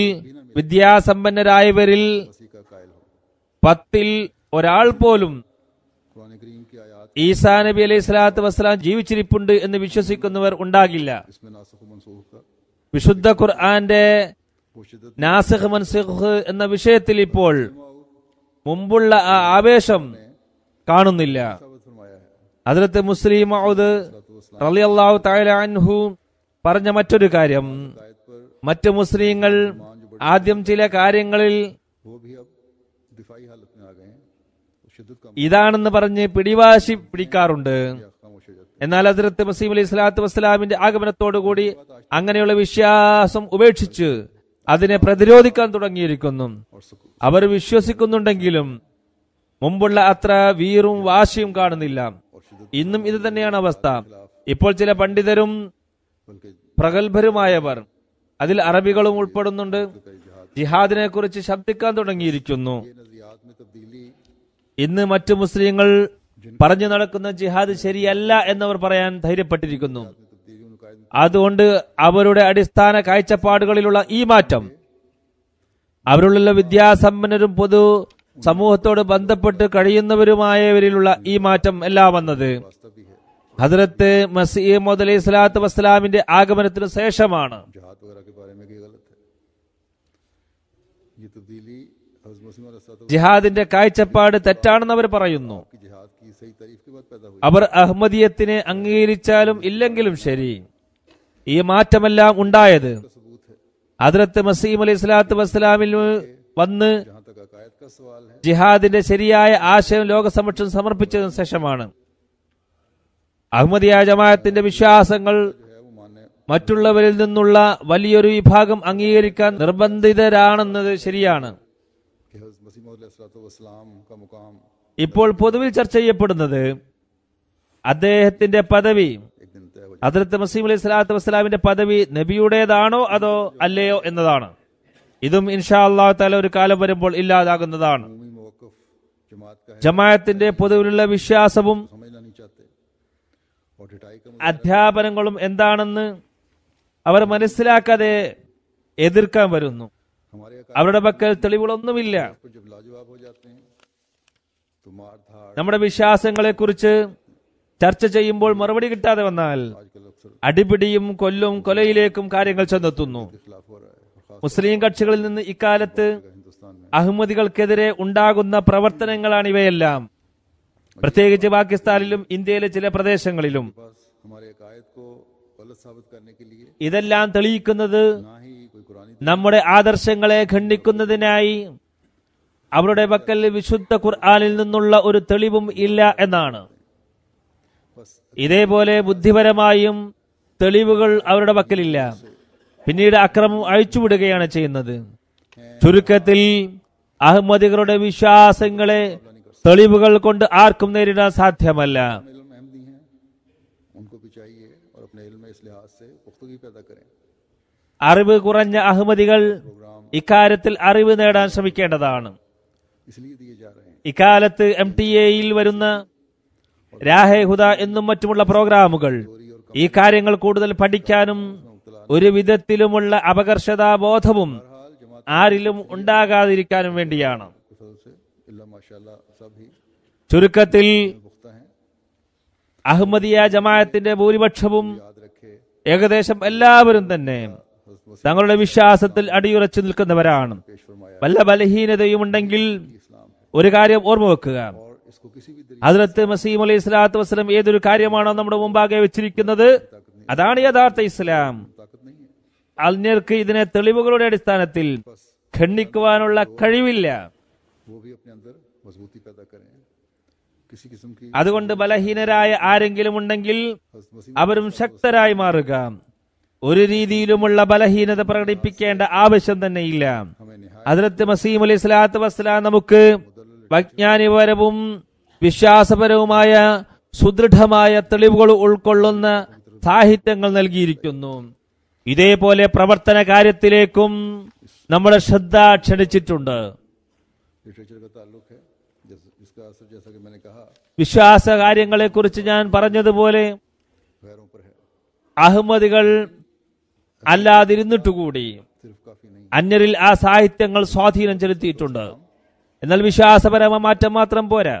വിദ്യാസമ്പന്നരായവരിൽ मसीह का कायल हो പത്തിൽ ഒരാൾ പോലും कुरान करीम की आयात ഈസാ നബി അലൈഹി സ്വലാത്തു വസ്സലാം ജീവിച്ചിരിപ്പുണ്ട് എന്ന് വിശ്വസിക്കുന്നവർ ഉണ്ടാകില്ല इसमें नासुख मनसूख का വിശുദ്ധ ഖുർആന്റെ वो शिद्दत നാസിഖ് മൻസിഖ് എന്ന വിഷയത്തിൽ ഇപ്പോൾ മുമ്പുള്ള ആ ആവേശം കാണുന്നില്ല साबित फरमाया है അതിലത്ത് മുസ്ലിം മൗദ് റളിയല്ലാഹു തആല അൻഹു പറഞ്ഞ മറ്റൊരു കാര്യം आयत पर മറ്റു മുസ്ലിങ്ങൾ ആദ്യം ചില കാര്യങ്ങളിൽ वो भी अब दिफाई हालत में आ गए हैं वो शिद्दत का ഇതാണെന്ന് പറഞ്ഞ് പിടിവാശി പിടിക്കാറുണ്ട് खामोश हो जाते എന്നാൽ അതിർത്ത് മസീം അലൈഹി സ്വലാത്തു വസ്സലാമിന്റെ ആഗമനത്തോടുകൂടി അങ്ങനെയുള്ള വിശ്വാസം ഉപേക്ഷിച്ച് അതിനെ പ്രതിരോധിക്കാൻ തുടങ്ങിയിരിക്കുന്നു और सुकून അവർ വിശ്വസിക്കുന്നുണ്ടെങ്കിലും മുമ്പുള്ള അത്ര വീറും വാശിയും കാണുന്നില്ല और शिद्दत ഇന്നും ഇത് തന്നെയാണ് അവസ്ഥ ഇപ്പോൾ ചില പണ്ഡിതരും बल्कि പ്രഗത്ഭരുമായവർ അതിൽ അറബികളും ഉൾപ്പെടുന്നുണ്ട് कई जहाद ജിഹാദിനെ കുറിച്ച് ശബ്ദിക്കാൻ തുടങ്ങിയിരിക്കുന്നു ये नजरियात में तब्दीली ഇന്ന് മറ്റു മുസ്ലിങ്ങൾ പറഞ്ഞു നടക്കുന്ന ജിഹാദ് ശരിയല്ല എന്നവർ പറയാൻ ധൈര്യപ്പെട്ടിരിക്കുന്നു में तब्दीली उन कायद അതുകൊണ്ട് അവരുടെ അടിസ്ഥാന കാഴ്ചപ്പാടുകളിലുള്ള ഈ മാറ്റം അവരുള്ള വിദ്യാസമ്പന്നരും പൊതു സമൂഹത്തോട് ബന്ധപ്പെട്ട് കഴിയുന്നവരുമായവരിലുള്ള ഈ മാറ്റം എല്ലാം വന്നത് वास्तव भी है ഹജറത്ത് മസീമദ് അലൈഹി സ്വലാത്തു വസ്സലാമിന്റെ ആഗമനത്തിനു ശേഷമാണ് जहाद वगैरह के बारे में भी गलत है ये तब्दीली हज़रत मसीह अलैहिस्सलातु ജിഹാദിന്റെ കാഴ്ചപ്പാട് തെറ്റാണെന്ന് അവർ പറയുന്നു की जिहाद की सही तारीफ के बाद पैदा हुई അവർ അഹമ്മദിയത്തിനെ അംഗീകരിച്ചാലും ഇല്ലെങ്കിലും ശരി ഈ മാറ്റമെല്ലാം ഉണ്ടായത് का सबूत है ഹജറത്ത് മസീം അലൈഹി സ്വലാത്തു വസ്സലാമിൽ വന്ന് जहां तक अकायद का सवाल है ജിഹാദിന്റെ ശരിയായ ആശയം ലോകസമക്ഷം സമർപ്പിച്ചതിനു ശേഷമാണ് അഹമ്മദിയ ജമാഅത്തിന്റെ വിശ്വാസങ്ങൾ जो है वो मानने മറ്റുള്ളവരിൽ നിന്നുള്ള വലിയൊരു വിഭാഗം അംഗീകരിക്കാൻ നിർബന്ധിതരാണെന്നത് ശരിയാണ് कि हज़रत मसीह अलैहिस्सलाम का मुकाम ഇപ്പോൾ പൊതുവിൽ ചർച്ച ചെയ്യപ്പെടുന്നത് അദ്ദേഹത്തിന്റെ പദവി एक दिन तय हो അതിർത്ത് മസീം അലൈഹി സ്വലാത്തു വസ്സലാമിന്റെ പദവി നബിയുടേതാണോ അതോ അല്ലയോ എന്നതാണ് ഇതും ഇൻഷാ അള്ളാഹു താല ഒരു കാലം വരുമ്പോൾ ഇല്ലാതാകുന്നതാണ് उमूमी मौकफ जमात का है ജമാഅത്തിന്റെ പൊതുവിലുള്ള വിശ്വാസവും समझना नहीं चाहते और ढिटाई का അധ്യാപനങ്ങളും എന്താണെന്ന് അവർ മനസ്സിലാക്കാതെ എതിർക്കാൻ വരുന്നു हमारे अकायद അവരുടെ പക്കൽ തെളിവുകളൊന്നുമില്ല पर जब लाजवाब हो जाते हैं तो मार धाड़ നമ്മുടെ വിശ്വാസങ്ങളെ കുറിച്ച് ചർച്ച ചെയ്യുമ്പോൾ മറുപടി കിട്ടാതെ വന്നാൽ आजकल अक्सर അടിപിടിയും കൊല്ലും കൊലയിലേക്കും കാര്യങ്ങൾ ചെന്നെത്തുന്നു के खिलाफ हो रहा है और खास മുസ്ലിം കക്ഷികളിൽ നിന്ന് ഇക്കാലത്ത് कर हिंदुस्तान में അഹമ്മദികൾക്കെതിരെ ഉണ്ടാകുന്ന പ്രവർത്തനങ്ങളാണ് ഇവയെല്ലാം പ്രത്യേകിച്ച് പാകിസ്ഥാനിലും ഇന്ത്യയിലെ ചില പ്രദേശങ്ങളിലും बस हमारे अकायद को गलत साबित करने के लिए ഇതെല്ലാം തെളിയിക്കുന്നത് ना ही कोई कुरानी നമ്മുടെ ആദർശങ്ങളെ ഖണ്ഡിക്കുന്നതിനായി അവരുടെ പക്കൽ വിശുദ്ധ ഖുർആാനിൽ നിന്നുള്ള ഒരു തെളിവും ഇല്ല എന്നാണ് बस ഇതേപോലെ ബുദ്ധിപരമായും തെളിവുകൾ അവരുടെ പക്കലില്ല പിന്നീട് അക്രമം അഴിച്ചുവിടുകയാണ് ചെയ്യുന്നത് ചുരുക്കത്തിൽ അഹമ്മദികളുടെ വിശ്വാസങ്ങളെ തെളിവുകൾ കൊണ്ട് ആർക്കും നേരിടാൻ സാധ്യമല്ല इल्म अहमदी हैं उनको भी चाहिए और अपने इल्म में इस लिहाज से पुख्तगी पैदा करें അറിവ് കുറഞ്ഞ അഹമ്മദികൾ प्रोग्राम ഇക്കാര്യത്തിൽ അറിവ് നേടാൻ ശ്രമിക്കേണ്ടതാണ് इसलिए दिए जा रहे हैं ഇക്കാലത്ത് എം ടി എയിൽ വരുന്ന രാഹെ ഹുദ എന്നും മറ്റുമുള്ള പ്രോഗ്രാമുകൾ ഈ കാര്യങ്ങൾ കൂടുതൽ പഠിക്കാനും ഒരു വിധത്തിലുമുള്ള അപകർഷതാബോധവും हाल जमात ആരിലും ഉണ്ടാകാതിരിക്കാനും വേണ്ടിയാണ് के फजल से इल्ला माशाल्लाह सब ही ചുരുക്കത്തിൽ पुख्ता हैं അഹമ്മദിയ ജമാഅത്തിന്റെ ഭൂരിപക്ഷവും याद रखे ഏകദേശം എല്ലാവരും തന്നെ हज़रत मसीह തങ്ങളുടെ വിശ്വാസത്തിൽ അടിയുറച്ചു നിൽക്കുന്നവരാണ് पेश फरमाया വല്ല ബലഹീനതയുമുണ്ടെങ്കിൽ इस्लाम है ഒരു കാര്യം ഓർമ്മ വെക്കുക और इसको किसी भी दलील ഹജ്രത്ത് മസീം അലൈഹി സ്വലാത്തു വസ്ലം ഏതൊരു കാര്യമാണോ നമ്മുടെ മുമ്പാകെ വെച്ചിരിക്കുന്നത് അതാണ് യഥാർത്ഥ ഇസ്ലാം ताकत नहीं है അന്യർക്ക് ഇതിനെ തെളിവുകളുടെ അടിസ്ഥാനത്തിൽ बस ഖണ്ഡിക്കുവാനുള്ള കഴിവില്ല वो भी अपने अंदर मजबूती पैदा करें किसी किस्म की അതുകൊണ്ട് ബലഹീനരായ ആരെങ്കിലും ഉണ്ടെങ്കിൽ हज़रत मसीह അവരും ശക്തരായി മാറുക ഒരു രീതിയിലുമുള്ള ബലഹീനത പ്രകടിപ്പിക്കേണ്ട ആവശ്യം തന്നെയില്ല हमें निहाय ഹജ്രത്ത് മസീം അലൈഹി സ്വലാത്തു വസ്സലാം നമുക്ക് വൈജ്ഞാനികപരവും വിശ്വാസപരവുമായ സുദൃഢമായ തെളിവുകൾ ഉൾക്കൊള്ളുന്ന സാഹിത്യങ്ങൾ നൽകിയിരിക്കുന്നു ഇതേപോലെ പ്രവർത്തന കാര്യത്തിലേക്കും നമ്മുടെ ശ്രദ്ധ ക്ഷണിച്ചിട്ടുണ്ട് लिटरेचर का ताल्लुक है जिस, जिसका असर जैसा कि मैंने कहा വിശ്വാസ കാര്യങ്ങളെക്കുറിച്ച് ഞാൻ പറഞ്ഞതുപോലെ गैरों पर है അഹമ്മദികൾ അല്ലാതിരുന്നിട്ടുകൂടി सिर्फ काफी नहीं അന്യരിൽ ആ സാഹിത്യങ്ങൾ സ്വാധീനം ചെലുത്തിയിട്ടുണ്ട് എന്നാൽ വിശ്വാസപരമായ മാറ്റം മാത്രം പോരാ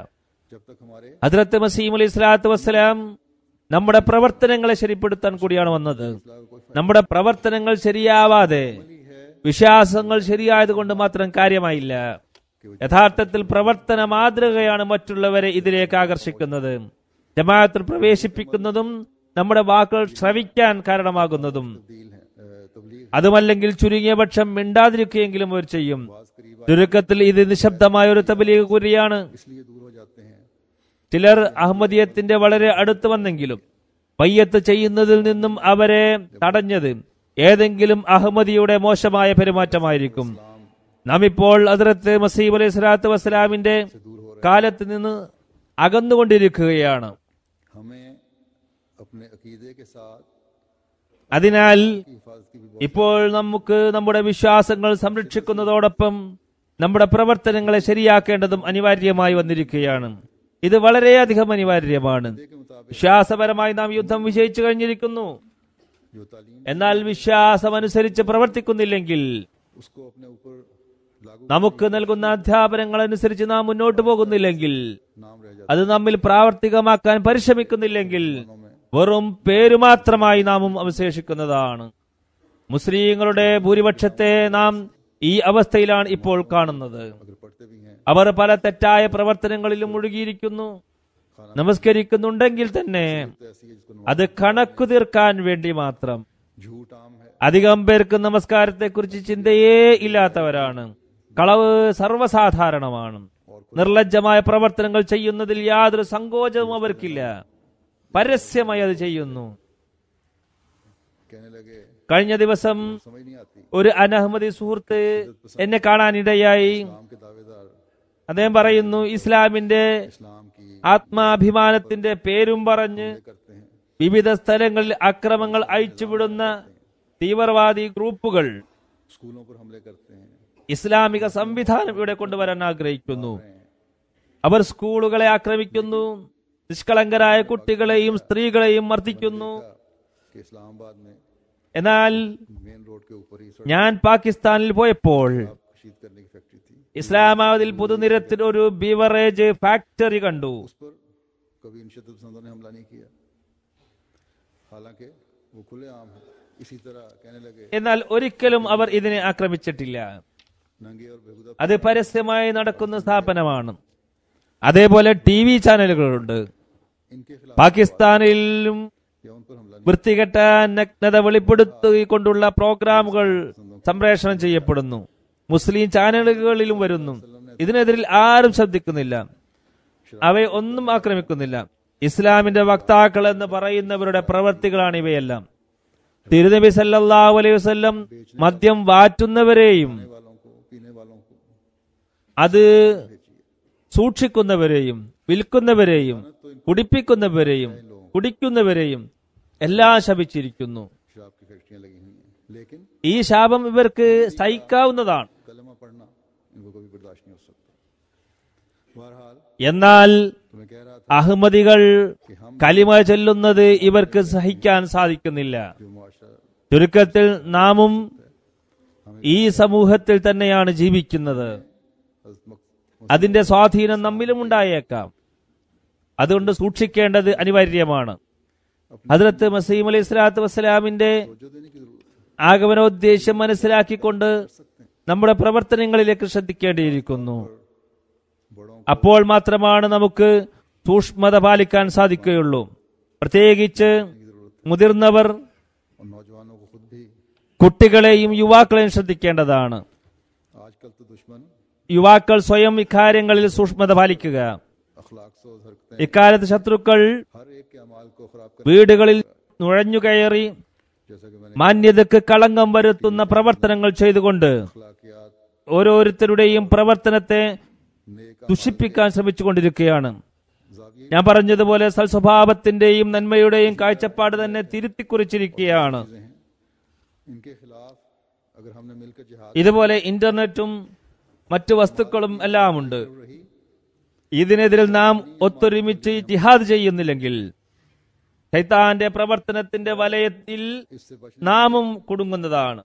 जब तक हमारे ഹദ്രത്ത് മസീം അലൈഹി സ്വലാത്തു വസ്സലാം നമ്മുടെ പ്രവർത്തനങ്ങളെ ശരിപ്പെടുത്താൻ കൂടിയാണ് വന്നത് इस्लाम का कोई നമ്മുടെ പ്രവർത്തനങ്ങൾ ശരിയാവാതെ फैसला है വിശ്വാസങ്ങൾ ശരിയായത് കൊണ്ട് മാത്രം കാര്യമായില്ല യഥാർത്ഥത്തിൽ പ്രവർത്തന മാതൃകയാണ് മറ്റുള്ളവരെ ഇതിലേക്ക് ആകർഷിക്കുന്നത് ജമാഅത്തിൽ പ്രവേശിപ്പിക്കുന്നതും നമ്മുടെ വാക്കുകൾ ശ്രവിക്കാൻ കാരണമാകുന്നതും तब्दील है अ, तबलीग അതുമല്ലെങ്കിൽ ചുരുങ്ങിയ പക്ഷം മിണ്ടാതിരിക്കുകയെങ്കിലും അവർ ചെയ്യും बाज करीब ചുരുക്കത്തിൽ ഇത് നിശബ്ദമായ ഒരു തബലീഗ് കുരിയാണ് इसलिए दूर हो जाते हैं ചിലർ അഹമ്മദിയത്തിന്റെ വളരെ അടുത്ത് വന്നെങ്കിലും പയ്യത്ത് ചെയ്യുന്നതിൽ നിന്നും അവരെ തടഞ്ഞത് ഏതെങ്കിലും അഹമ്മദിയുടെ മോശമായ പെരുമാറ്റമായിരിക്കും നാം ഇപ്പോൾ അതിർത്ത് മസീബ് അലൈഹി സ്വലാത്തു വസ്സലാമിന്റെ കാലത്ത് നിന്ന് അകന്നുകൊണ്ടിരിക്കുകയാണ് हमें अपने अकीदे के साथ അതിനാൽ की हिफाजत की भी बहुत ഇപ്പോൾ നമുക്ക് നമ്മുടെ വിശ്വാസങ്ങൾ സംരക്ഷിക്കുന്നതോടൊപ്പം നമ്മുടെ പ്രവർത്തനങ്ങളെ ശരിയാക്കേണ്ടതും അനിവാര്യമായി വന്നിരിക്കുകയാണ് ഇത് വളരെയധികം അനിവാര്യമാണ് के मुताबिक വിശ്വാസപരമായി നാം യുദ്ധം വിജയിച്ചു കഴിഞ്ഞിരിക്കുന്നു जो तालीम എന്നാൽ വിശ്വാസമനുസരിച്ച് പ്രവർത്തിക്കുന്നില്ലെങ്കിൽ उसको अपने ऊपर लागू നമുക്ക് നൽകുന്ന അധ്യാപനങ്ങൾ അനുസരിച്ച് നാം മുന്നോട്ട് പോകുന്നില്ലെങ്കിൽ नाम रह जाता അത് നമ്മിൽ പ്രാവർത്തികമാക്കാൻ പരിശ്രമിക്കുന്നില്ലെങ്കിൽ है में വെറും പേരു മാത്രമായി നാമും അവശേഷിക്കുന്നതാണ് മുസ്ലിങ്ങളുടെ ഭൂരിപക്ഷത്തെ നാം ഈ അവസ്ഥയിലാണ് ഇപ്പോൾ കാണുന്നത് अगर पढ़ते भी हैं അവർ പല തെറ്റായ പ്രവർത്തനങ്ങളിലും മുഴുകിയിരിക്കുന്നു നമസ്കരിക്കുന്നുണ്ടെങ്കിൽ തന്നെ तो ऐसी है जिसको അത് കണക്കു തീർക്കാൻ വേണ്ടി മാത്രം झूठ आम है അധികം പേർക്ക് നമസ്കാരത്തെക്കുറിച്ച് ചിന്തയേ ഇല്ലാത്തവരാണ് കളവ് സർവ്വസാധാരണമാണ് നിർലജ്ജമായ പ്രവർത്തനങ്ങൾ ചെയ്യുന്നതിൽ യാതൊരു സങ്കോചവും അവർക്കില്ല പരസ്യമായി അത് ചെയ്യുന്നു कहने लगे കഴിഞ്ഞ ദിവസം समझ नहीं आती ഒരു അനഹമ്മദി സുഹൃത്ത് എന്നെ കാണാനിടയായി इस्लाम के दावेदार അദ്ദേഹം പറയുന്നു ഇസ്ലാമിന്റെ इस्लाम की ആത്മാഭിമാനത്തിന്റെ പേരും പറഞ്ഞ് करते हैं വിവിധ സ്ഥലങ്ങളിൽ അക്രമങ്ങൾ അയച്ചുവിടുന്ന തീവ്രവാദി ഗ്രൂപ്പുകൾ स्कूलों पर हमले करते हैं ഇസ്ലാമിക സംവിധാനം ഇവിടെ കൊണ്ടുവരാൻ ആഗ്രഹിക്കുന്നു അവർ സ്കൂളുകളെ ആക്രമിക്കുന്നു നിഷ്കളങ്കരായ കുട്ടികളെയും സ്ത്രീകളെയും മർദ്ദിക്കുന്നു कि इस्लामाबाद में എന്നാൽ मेन रोड के ऊपर ही सड़क ഞാൻ പാകിസ്ഥാനിൽ പോയപ്പോൾ शीत करने की फैक्ट्री थी ഇസ്ലാമാബാദിൽ പൊതുനിരത്തിൽ ഒരു ബീവറേജ് ഫാക്ടറി കണ്ടു उस पर कभी इन शदत पसंदों ने हमला नहीं किया हालांकि वो खुले आम है इसी तरह कहने लगे എന്നാൽ ഒരിക്കലും അവർ ഇതിനെ ആക്രമിച്ചിട്ടില്ല नंगे और बेहुदा അത് പരസ്യമായി നടക്കുന്ന സ്ഥാപനമാണ് അതേപോലെ ടി വി ചാനലുകളുണ്ട് इनके खिलाफ പാകിസ്ഥാനിലും या उन पर हमला नहीं വൃത്തികെട്ട നഗ്നത വെളിപ്പെടുത്തിക്കൊണ്ടുള്ള പ്രോഗ്രാമുകൾ സംപ്രേഷണം ചെയ്യപ്പെടുന്നു മുസ്ലിം ചാനലുകളിലും വരുന്നു ഇതിനെതിരിൽ ആരും ശ്രദ്ധിക്കുന്നില്ല അവയെ ഒന്നും ആക്രമിക്കുന്നില്ല ഇസ്ലാമിന്റെ വക്താക്കൾ എന്ന് പറയുന്നവരുടെ പ്രവർത്തികളാണ് ഇവയെല്ലാം തിരുനബി സല്ലല്ലാഹു അലൈഹി വസല്ലം മദ്യം വാറ്റുന്നവരെയും खाने वालों को पीने वालों को അത് സൂക്ഷിക്കുന്നവരെയും വിൽക്കുന്നവരെയും കുടിപ്പിക്കുന്നവരെയും കുടിക്കുന്നവരെയും എല്ലാം ശപിച്ചിരിക്കുന്നു शराब की फैक्ट्रियां लगी हुई हैं लेकिन ഈ ശാപം ഇവർക്ക് സഹിക്കാവുന്നതാണ് कलमा पढ़ना इनको कभी बर्दाश्त नहीं हो सकता बहरहाल എന്നാൽ तो मैं कह रहा था അഹമ്മദികൾ കലിമ ചൊല്ലുന്നത് ഇവർക്ക് സഹിക്കാൻ സാധിക്കുന്നില്ല जो मुआशरा ചുരുക്കത്തിൽ നാമും ഈ സമൂഹത്തിൽ തന്നെയാണ് ജീവിക്കുന്നത് हज़रत मक- അതിന്റെ സ്വാധീനം നമ്മിലും ഉണ്ടായേക്കാം അതുകൊണ്ട് സൂക്ഷിക്കേണ്ടത് അനിവാര്യമാണ് ഹദ്രത്ത് മസീം അലൈഹി സ്വലാത്തു വസ്സലാമിന്റെ तवज्जो देने की जरूरत है ആഗമനോദ്ദേശം മനസ്സിലാക്കിക്കൊണ്ട് നമ്മുടെ പ്രവർത്തനങ്ങളിലേക്ക് ശ്രദ്ധിക്കേണ്ടിയിരിക്കുന്നു बड़ों അപ്പോൾ മാത്രമാണ് നമുക്ക് സൂക്ഷ്മത പാലിക്കാൻ സാധിക്കുകയുള്ളൂ പ്രത്യേകിച്ച് മുതിർന്നവർ और नौजवानों को खुद भी കുട്ടികളെയും യുവാക്കളെയും ശ്രദ്ധിക്കേണ്ടതാണ് आजकल तो दुश्मन യുവാക്കൾ സ്വയം ഇക്കാര്യങ്ങളിൽ സൂക്ഷ്മത പാലിക്കുക अखलाक सोज हरकतें ഇക്കാലത്ത് ശത്രുക്കൾ हर एक के अमाल को खराब कर വീടുകളിൽ നുഴഞ്ഞുകയറി जैसा कि मैंने മാന്യതയ്ക്ക് കളങ്കം വരുത്തുന്ന പ്രവർത്തനങ്ങൾ ചെയ്തുകൊണ്ട് अखलाकियात ഓരോരുത്തരുടെയും പ്രവർത്തനത്തെ नेक ദുഷിപ്പിക്കാൻ ശ്രമിച്ചുകൊണ്ടിരിക്കുകയാണ് जागी ഞാൻ പറഞ്ഞതുപോലെ സൽസ്വഭാവത്തിന്റെയും നന്മയുടെയും കാഴ്ചപ്പാട് തന്നെ തിരുത്തിക്കുറിച്ചിരിക്കുകയാണ് चीजें हैं इनके खिलाफ अगर हमने मिलकर जिहाद ഇതുപോലെ ഇന്റർനെറ്റും മറ്റു വസ്തുക്കളും എല്ലാം ഉണ്ട് रही ഇതിനെതിരിൽ നാം ഒത്തൊരുമിച്ച് ജിഹാദ് ചെയ്യുന്നില്ലെങ്കിൽ ശൈത്താന്റെ പ്രവർത്തനത്തിന്റെ വലയത്തിൽ इससे बचने നാമും കുടുങ്ങുന്നതാണ്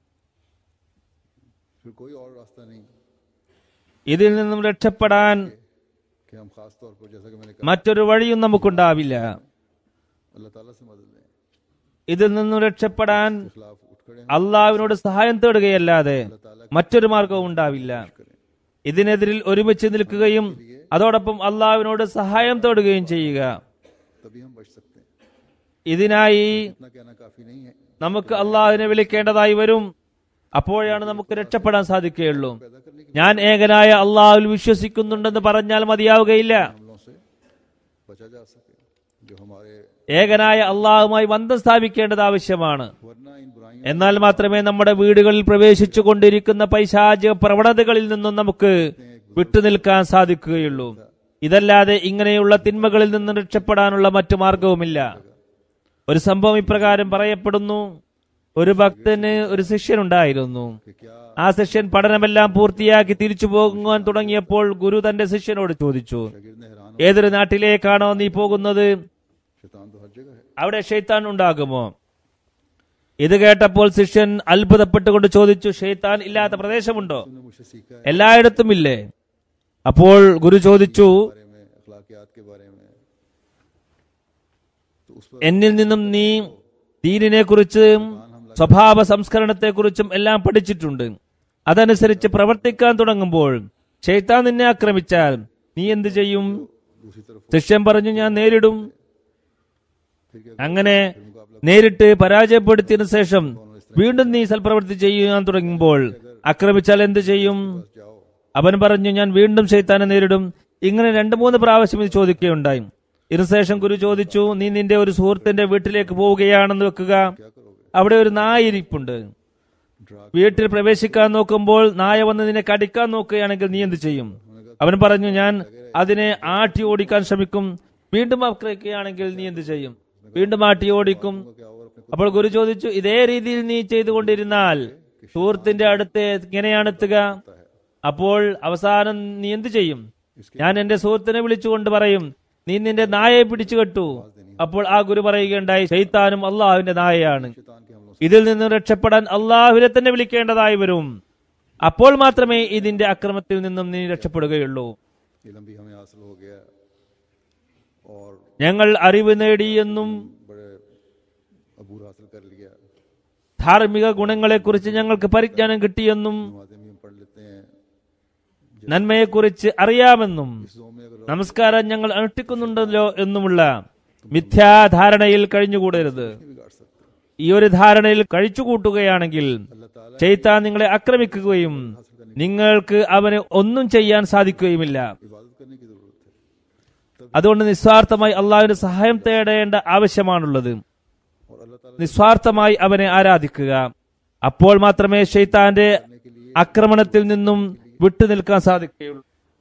फिर कोई और रास्ता नहीं ഇതിൽ നിന്നും രക്ഷപ്പെടാൻ कि हम खास तौर पर जैसा कि मैंने कहा മറ്റൊരു വഴിയും നമുക്കുണ്ടാവില്ല अल्लाह ताला से मदद लें ഇതിൽ നിന്നും രക്ഷപ്പെടാൻ खिलाफ उठ खड़े അള്ളാഹുവിനോട് സഹായം തേടുകയല്ലാതെ മറ്റൊരു മാർഗവും ഉണ്ടാവില്ല ഇതിനെതിരിൽ ഒരുമിച്ച് നിൽക്കുകയും അതോടൊപ്പം അള്ളാഹുവിനോട് സഹായം തേടുകയും ചെയ്യുക तभी हम बच सकते हैं ഇതിനായി इतना कहना काफी नहीं है നമുക്ക് അള്ളാഹുവിനെ വിളിക്കേണ്ടതായി വരും അപ്പോഴാണ് നമുക്ക് രക്ഷപ്പെടാൻ സാധിക്കുകയുള്ളൂ पैदा करने की ഞാൻ ഏകനായ അള്ളാഹുവിൽ വിശ്വസിക്കുന്നുണ്ടെന്ന് പറഞ്ഞാൽ മതിയാവുകയില്ല हमलों से बचा जा सके जो हमारे ഏകനായ അള്ളാഹുമായി ബന്ധം സ്ഥാപിക്കേണ്ടത് ആവശ്യമാണ് वरना इन बुराइयों എന്നാൽ മാത്രമേ നമ്മുടെ വീടുകളിൽ പ്രവേശിച്ചു കൊണ്ടിരിക്കുന്ന പൈശാചിക പ്രവണതകളിൽ നിന്നും നമുക്ക് വിട്ടുനിൽക്കാൻ സാധിക്കുകയുള്ളൂ ഇതല്ലാതെ ഇങ്ങനെയുള്ള തിന്മകളിൽ നിന്ന് രക്ഷപ്പെടാനുള്ള മറ്റു മാർഗവുമില്ല ഒരു സംഭവം ഇപ്രകാരം പറയപ്പെടുന്നു ഒരു ഭക്തന് ഒരു ശിഷ്യനുണ്ടായിരുന്നു कि क्या ആ ശിഷ്യൻ പഠനമെല്ലാം പൂർത്തിയാക്കി തിരിച്ചു പോകുവാൻ തുടങ്ങിയപ്പോൾ ഗുരു തന്റെ ശിഷ്യനോട് ചോദിച്ചു शागिर्द ने हैरान ഏതൊരു നാട്ടിലേക്കാണോ നീ പോകുന്നത് शैतान तो हर जगह है അവിടെ ഷെയ്ത്താൻ ഉണ്ടാകുമോ ഇത് കേട്ടപ്പോൾ ശിഷ്യൻ അത്ഭുതപ്പെട്ടുകൊണ്ട് ചോദിച്ചു ഷെയ്ത്താൻ ഇല്ലാത്ത പ്രദേശമുണ്ടോ तुमने मुझसे सीखा है എല്ലായിടത്തും ഇല്ലേ അപ്പോൾ ഗുരു ചോദിച്ചു बारे में अखलाकियात के बारे में तो उस पर എന്നിൽ നിന്നും നീ ദീനിനെ കുറിച്ചും സ്വഭാവ സംസ്കരണത്തെ കുറിച്ചും എല്ലാം പഠിച്ചിട്ടുണ്ട് അതനുസരിച്ച് പ്രവർത്തിക്കാൻ തുടങ്ങുമ്പോൾ ഷെയ്ത്താൻ നിന്നെ ആക്രമിച്ചാൽ നീ എന്ത് ചെയ്യും दूसरी तरफ ശിഷ്യൻ പറഞ്ഞു ഞാൻ നേരിടും फिर क्या അങ്ങനെ നേരിട്ട് പരാജയപ്പെടുത്തിയതിനു ശേഷം വീണ്ടും നീ സൽപ്രവൃത്തി ചെയ്യാൻ തുടങ്ങുമ്പോൾ ആക്രമിച്ചാൽ എന്ത് ചെയ്യും जाओ അവൻ പറഞ്ഞു ഞാൻ വീണ്ടും ശൈത്താനെ നേരിടും ഇങ്ങനെ രണ്ടു മൂന്ന് പ്രാവശ്യം ഇത് ചോദിക്കുകയുണ്ടായി ഇതിനുശേഷം ഗുരു ചോദിച്ചു നീ നിന്റെ ഒരു സുഹൃത്തിന്റെ വീട്ടിലേക്ക് പോവുകയാണെന്ന് വെക്കുക क्या करोगे അവിടെ ഒരു നായ ഇരിപ്പുണ്ട് ड्रा വീട്ടിൽ പ്രവേശിക്കാൻ നോക്കുമ്പോൾ നായ വന്ന് നിന്നെ കടിക്കാൻ നോക്കുകയാണെങ്കിൽ നീ എന്ത് ചെയ്യും അവൻ പറഞ്ഞു ഞാൻ അതിനെ ആട്ടി ഓടിക്കാൻ ശ്രമിക്കും വീണ്ടും ആക്രമിക്കുകയാണെങ്കിൽ നീ എന്ത് ചെയ്യും വീണ്ടും ആട്ടി ഓടിക്കും क्या और अपने അപ്പോൾ ഗുരു ചോദിച്ചു ഇതേ രീതിയിൽ നീ ചെയ്തുകൊണ്ടിരുന്നാൽ സുഹൃത്തിന്റെ അടുത്ത് എങ്ങനെയാണ് എത്തുക അപ്പോൾ അവസാനം നീ എന്ത് ചെയ്യും ഞാൻ എന്റെ സുഹൃത്തിനെ വിളിച്ചുകൊണ്ട് പറയും നീ നിന്റെ നായയെ പിടിച്ചു കെട്ടു അപ്പോൾ ആ ഗുരു പറയുകയുണ്ടായി ശൈത്താനും അള്ളാഹുവിന്റെ നായയാണ് शैतान के हमलों ഇതിൽ നിന്ന് രക്ഷപ്പെടാൻ അള്ളാഹുവിനെ തന്നെ വിളിക്കേണ്ടതായി വരും അപ്പോൾ മാത്രമേ ഇതിന്റെ അക്രമത്തിൽ നിന്നും നീ രക്ഷപ്പെടുകയുള്ളൂ से इलम भी हमें हासिल हो गया और ഞങ്ങൾ അറിവ് നേടിയെന്നും बड़े अबूर हासिल कर लिया ധാർമ്മിക ഗുണങ്ങളെക്കുറിച്ച് ഞങ്ങൾക്ക് പരിജ്ഞാനം കിട്ടിയെന്നും नमाजें भी हम पढ़ लेते हैं നന്മയെക്കുറിച്ച് അറിയാമെന്നും इस जोम में अगर നമസ്കാരം ഞങ്ങൾ അനുഷ്ഠിക്കുന്നുണ്ടല്ലോ എന്നുമുള്ള മിഥ്യാധാരണയിൽ കഴിഞ്ഞുകൂടരുത് नहीं बिगाड़ सकते ഈ ഒരു ധാരണയിൽ കഴിച്ചുകൂട്ടുകയാണെങ്കിൽ अल्लाह ताला ചെയ്ത്താൻ നിങ്ങളെ ആക്രമിക്കുകയും നിങ്ങൾക്ക് അവന് ഒന്നും ചെയ്യാൻ സാധിക്കുകയുമില്ല इबादत करने की जरूरत है അതുകൊണ്ട് നിസ്വാർത്ഥമായി അള്ളാഹുവിന്റെ സഹായം തേടേണ്ട ആവശ്യമാണുള്ളത് और अल्लाह ताला നിസ്വാർത്ഥമായി അവനെ ആരാധിക്കുക അപ്പോൾ മാത്രമേ ഷെയ്ത്താന്റെ ആക്രമണത്തിൽ നിന്നും വിട്ടുനിൽക്കാൻ സാധിക്കുകയുള്ളൂ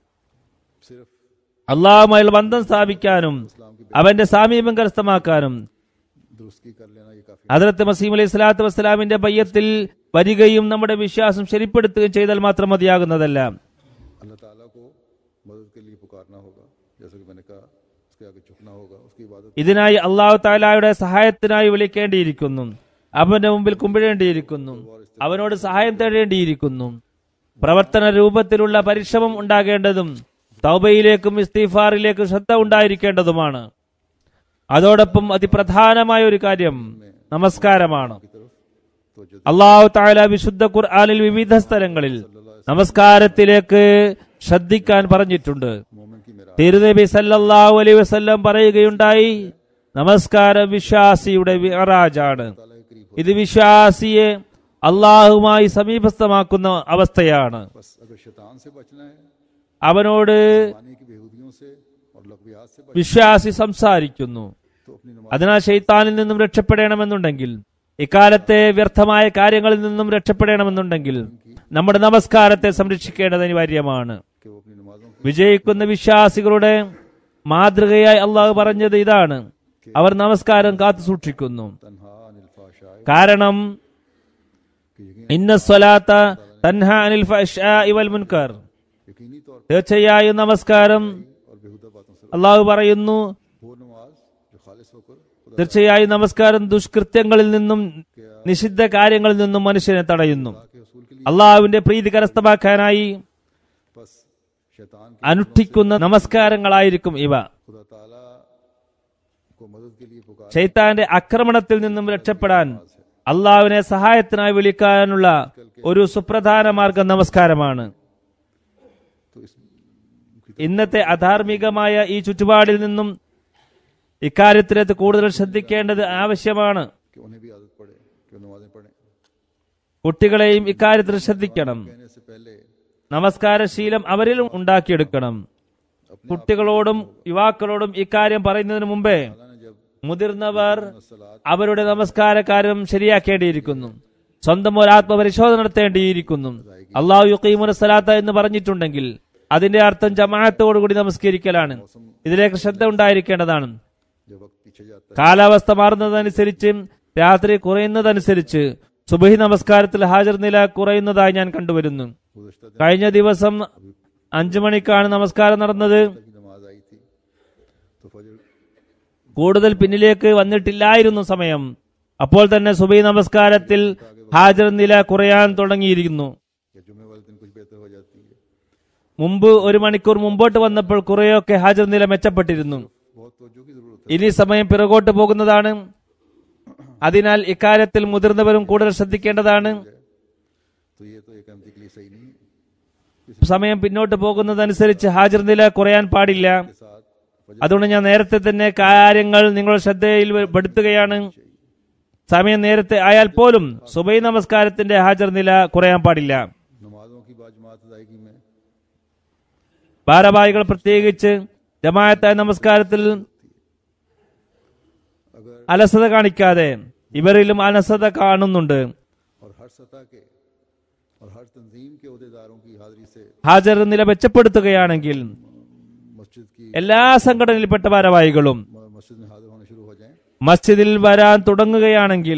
सिर्फ അള്ളാഹുമായി ബന്ധം സ്ഥാപിക്കാനും അവന്റെ സാമീപ്യം കരസ്ഥമാക്കാനും दुरुस्ती कर लेना ये काफी ഹജറത്ത് മസീം അലൈഹി സ്വലാത്തു വസ്സലാമിന്റെ ബയ്യത്തിൽ വരികയും നമ്മുടെ വിശ്വാസം ശരിപ്പെടുത്തുകയും ചെയ്താൽ മാത്രം മതിയാകുന്നതല്ല अल्लाह ताला को मदद के लिए पुकारना होगा जैसा कि मैंने कहा उसके आगे झुकना होगा उसकी इबादत ഇതിനായി അള്ളാഹു താലായുടെ സഹായത്തിനായി വിളിക്കേണ്ടിയിരിക്കുന്നു അവന്റെ മുമ്പിൽ കുമ്പിടേണ്ടിയിരിക്കുന്നു അവനോട് സഹായം തേടേണ്ടിയിരിക്കുന്നു പ്രവർത്തന രൂപത്തിലുള്ള പരിശ്രമം ഉണ്ടാകേണ്ടതും തൗബയിലേക്കും ഇസ്തീഫാറിലേക്കും ശ്രദ്ധ ഉണ്ടായിരിക്കേണ്ടതുമാണ് അതോടൊപ്പം അതിപ്രധാനമായ ഒരു കാര്യം നമസ്കാരമാണ് की तरफ तो जो അള്ളാഹു താല വിശുദ്ധ ഖുർആാനിൽ വിവിധ സ്ഥലങ്ങളിൽ നമസ്കാരത്തിലേക്ക് ശ്രദ്ധിക്കാൻ പറഞ്ഞിട്ടുണ്ട് मोमिन की मेरा തിരുനബി സല്ലല്ലാഹു അലൈഹി വസല്ലം പറയുകയുണ്ടായി നമസ്കാരം വിശ്വാസിയുടെ വിറാജാണ് ताला के करीब ഇത് വിശ്വാസിയെ അള്ളാഹുമായി സമീപസ്ഥമാക്കുന്ന അവസ്ഥയാണ് बस अगर शैतान से बचना है അവനോട് पानी की बेहूदियों से और लकवियात से बच വിശ്വാസി സംസാരിക്കുന്നു तो अपनी नमाज അതിനാൽ ഷെയ്ത്താനിൽ നിന്നും രക്ഷപ്പെടണമെന്നുണ്ടെങ്കിൽ ഇക്കാലത്തെ വ്യർത്ഥമായ കാര്യങ്ങളിൽ നിന്നും രക്ഷപ്പെടണമെന്നുണ്ടെങ്കിൽ നമ്മുടെ നമസ്കാരത്തെ സംരക്ഷിക്കേണ്ടത് അനിവാര്യമാണ് कि वो अपनी नमाजों की വിജയിക്കുന്ന വിശ്വാസികളുടെ മാതൃകയായി അള്ളാഹു പറഞ്ഞത് ഇതാണ് അവർ നമസ്കാരം കാത്തു സൂക്ഷിക്കുന്നു तनहा अनिल फाशाए കാരണം कि यकीन ഇന്ന സ്വലാത്ത തൻഹ അനിൽ ഫഹ്ശാഇ വൽ മുൻകർ यकीनी तौर തീർച്ചയായും നമസ്കാരം पर और बेहुदा बातों से അള്ളാഹു പറയുന്നു वो नमाज जो खालिश होकर खुदा തീർച്ചയായും നമസ്കാരം ദുഷ്കൃത്യങ്ങളിൽ നിന്നും നിഷിദ്ധ കാര്യങ്ങളിൽ നിന്നും മനുഷ്യനെ തടയുന്നു के असूल के लिए അള്ളാഹുവിന്റെ പ്രീതി കരസ്ഥമാക്കാനായി बस शैतान की അനുഷ്ഠിക്കുന്ന നമസ്കാരങ്ങളായിരിക്കും ഇവ खुदा ताला को मदद के लिए पुकार ഷെയ്ത്താന്റെ ആക്രമണത്തിൽ നിന്നും രക്ഷപ്പെടാൻ അള്ളാഹുവിനെ സഹായത്തിനായി വിളിക്കാനുള്ള ഒരു സുപ്രധാന മാർഗം നമസ്കാരമാണ് तो इस ഇന്നത്തെ അധാർമികമായ ഈ ചുറ്റുപാടിൽ നിന്നും ഇക്കാര്യത്തിലേക്ക് കൂടുതൽ ശ്രദ്ധിക്കേണ്ടത് ആവശ്യമാണ് कि उन्हें भी आदत पड़े कि वो नमाजें पढ़ें കുട്ടികളെയും ഇക്കാര്യത്തിൽ ശ്രദ്ധിക്കണം कहने से पहले നമസ്കാരശീലം അവരിലും ഉണ്ടാക്കിയെടുക്കണം കുട്ടികളോടും യുവാക്കളോടും ഇക്കാര്യം പറയുന്നതിന് മുമ്പേ अल्लाह ने जब മുതിർന്നവർ सलात അവരുടെ നമസ്കാര കാര്യം ശരിയാക്കേണ്ടിയിരിക്കുന്നു സ്വന്തം ഒരു ആത്മപരിശോധന നടത്തേണ്ടിയിരിക്കുന്നു അള്ളാഹു യുക്കീമുന സലാത്ത എന്ന് പറഞ്ഞിട്ടുണ്ടെങ്കിൽ അതിന്റെ അർത്ഥം ജമാഅത്തോടുകൂടി നമസ്കരിക്കലാണ് ഇതിലേക്ക് ശ്രദ്ധ ഉണ്ടായിരിക്കേണ്ടതാണ് जब वक्त पीछे जाता കാലാവസ്ഥ മാറുന്നതനുസരിച്ച് രാത്രി കുറയുന്നതനുസരിച്ച് സുബഹി നമസ്കാരത്തിൽ ഹാജർ നില കുറയുന്നതായി ഞാൻ കണ്ടുവരുന്നു है गुजशत दिन കഴിഞ്ഞ ദിവസം അഞ്ചു മണിക്കാണ് നമസ്കാരം നടന്നത് की नमाज आई थी तो फजर കൂടുതൽ പിന്നിലേക്ക് വന്നിട്ടില്ലായിരുന്നു സമയം അപ്പോൾ തന്നെ സുബൈ നമസ്കാരത്തിൽ ഹാജർ നില കുറയാൻ തുടങ്ങിയിരിക്കുന്നു या जुमे वाले दिन कुछ बेहतर हो जाती है മുമ്പ് ഒരു മണിക്കൂർ മുമ്പോട്ട് വന്നപ്പോൾ കുറെയൊക്കെ ഹാജർ നില മെച്ചപ്പെട്ടിരുന്നു बहुत तवज्जो की जरूरत ഇനി സമയം പിറകോട്ട് പോകുന്നതാണ് അതിനാൽ ഇക്കാര്യത്തിൽ മുതിർന്നവരും കൂടുതൽ ശ്രദ്ധിക്കേണ്ടതാണ് है तो ये तो एक अहमदी के लिए सही नहीं है സമയം പിന്നോട്ട് പോകുന്നതനുസരിച്ച് ഹാജർ നില കുറയാൻ പാടില്ല के साथ फजर അതുകൊണ്ട് ഞാൻ നേരത്തെ തന്നെ കാര്യങ്ങൾ നിങ്ങളുടെ ശ്രദ്ധയിൽ പെടുത്തുകയാണ് സമയം നേരത്തെ ആയാൽ പോലും സുബൈ നമസ്കാരത്തിന്റെ ഹാജർ നില കുറയാൻ പാടില്ല नमाजों की बाजमात अदायगी में ഭാരവാഹികൾ പ്രത്യേകിച്ച് ജമാഅത്തായ നമസ്കാരത്തിൽ अगर അലസത കാണിക്കാതെ ഇവരിലും അലസത കാണുന്നുണ്ട് और हर सतह के और हर तंजीम के अहदेदारों की हाजिरी से ഹാജർ നില മെച്ചപ്പെടുത്തുകയാണെങ്കിൽ मस्जिद की എല്ലാ സംഘടനയിൽപ്പെട്ട ഭാരവാഹികളും म- मस्जिद में हाजिर होने शुरू हो जाएं മസ്ജിദിൽ വരാൻ തുടങ്ങുകയാണെങ്കിൽ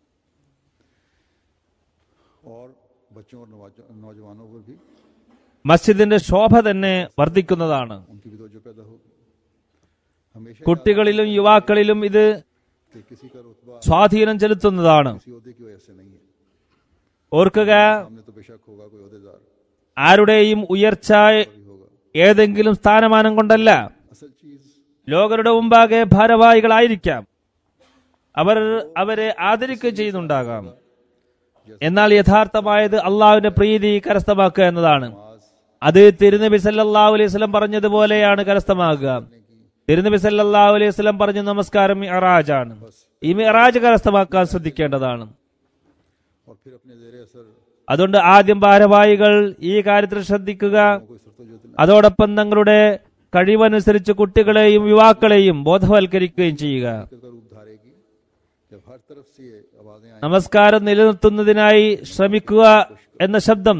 और बच्चों और नवाजो- नौजवानों पर भी മസ്ജിദിന്റെ ശോഭ തന്നെ വർദ്ധിക്കുന്നതാണ് उनकी भी तवज्जो पैदा होगी हमेशा കുട്ടികളിലും യുവാക്കളിലും ഇത് कि किसी का रुतबा സ്വാധീനം ചെലുത്തുന്നതാണ് किसी अहदे की वजह से नहीं है ഓർക്കുക सामने तो बेशक होगा कोई अहदेदार ആരുടെയും ഉയർച്ച भी होगा ഏതെങ്കിലും സ്ഥാനമാനം കൊണ്ടല്ല असल चीज ലോകരുടെ മുമ്പാകെ ഭാരവാഹികളായിരിക്കാം അവർ അവരെ ആദരിക്കുകയും ചെയ്യുന്നുണ്ടാകാം എന്നാൽ യഥാർത്ഥമായത് അള്ളാഹുവിന്റെ പ്രീതി കരസ്ഥമാക്കുക എന്നതാണ് അത് തിരുനബി സല്ലല്ലാഹു അലൈഹി വസല്ലം പറഞ്ഞതുപോലെയാണ് കരസ്ഥമാകുക തിരുനബി സല്ലല്ലാഹു അലൈഹി വസല്ലം പറഞ്ഞ നമസ്കാരം മിഅറാജാണ് ഈ മിഅറാജ് കരസ്ഥമാക്കാൻ ശ്രദ്ധിക്കേണ്ടതാണ് और फिर अपने जेर असर അതുകൊണ്ട് ആദ്യം ഭാരവാഹികൾ ഈ കാര്യത്തിൽ ശ്രദ്ധിക്കുക कोई सरतोजत അതോടൊപ്പം തങ്ങളുടെ കഴിവനുസരിച്ച് കുട്ടികളെയും യുവാക്കളെയും ബോധവൽക്കരിക്കുകയും ചെയ്യുക का रूप धारेगी जब हर तरफ से ये आवाजें आएंगी നമസ്കാരം നിലനിർത്തുന്നതിനായി ശ്രമിക്കുക എന്ന ശബ്ദം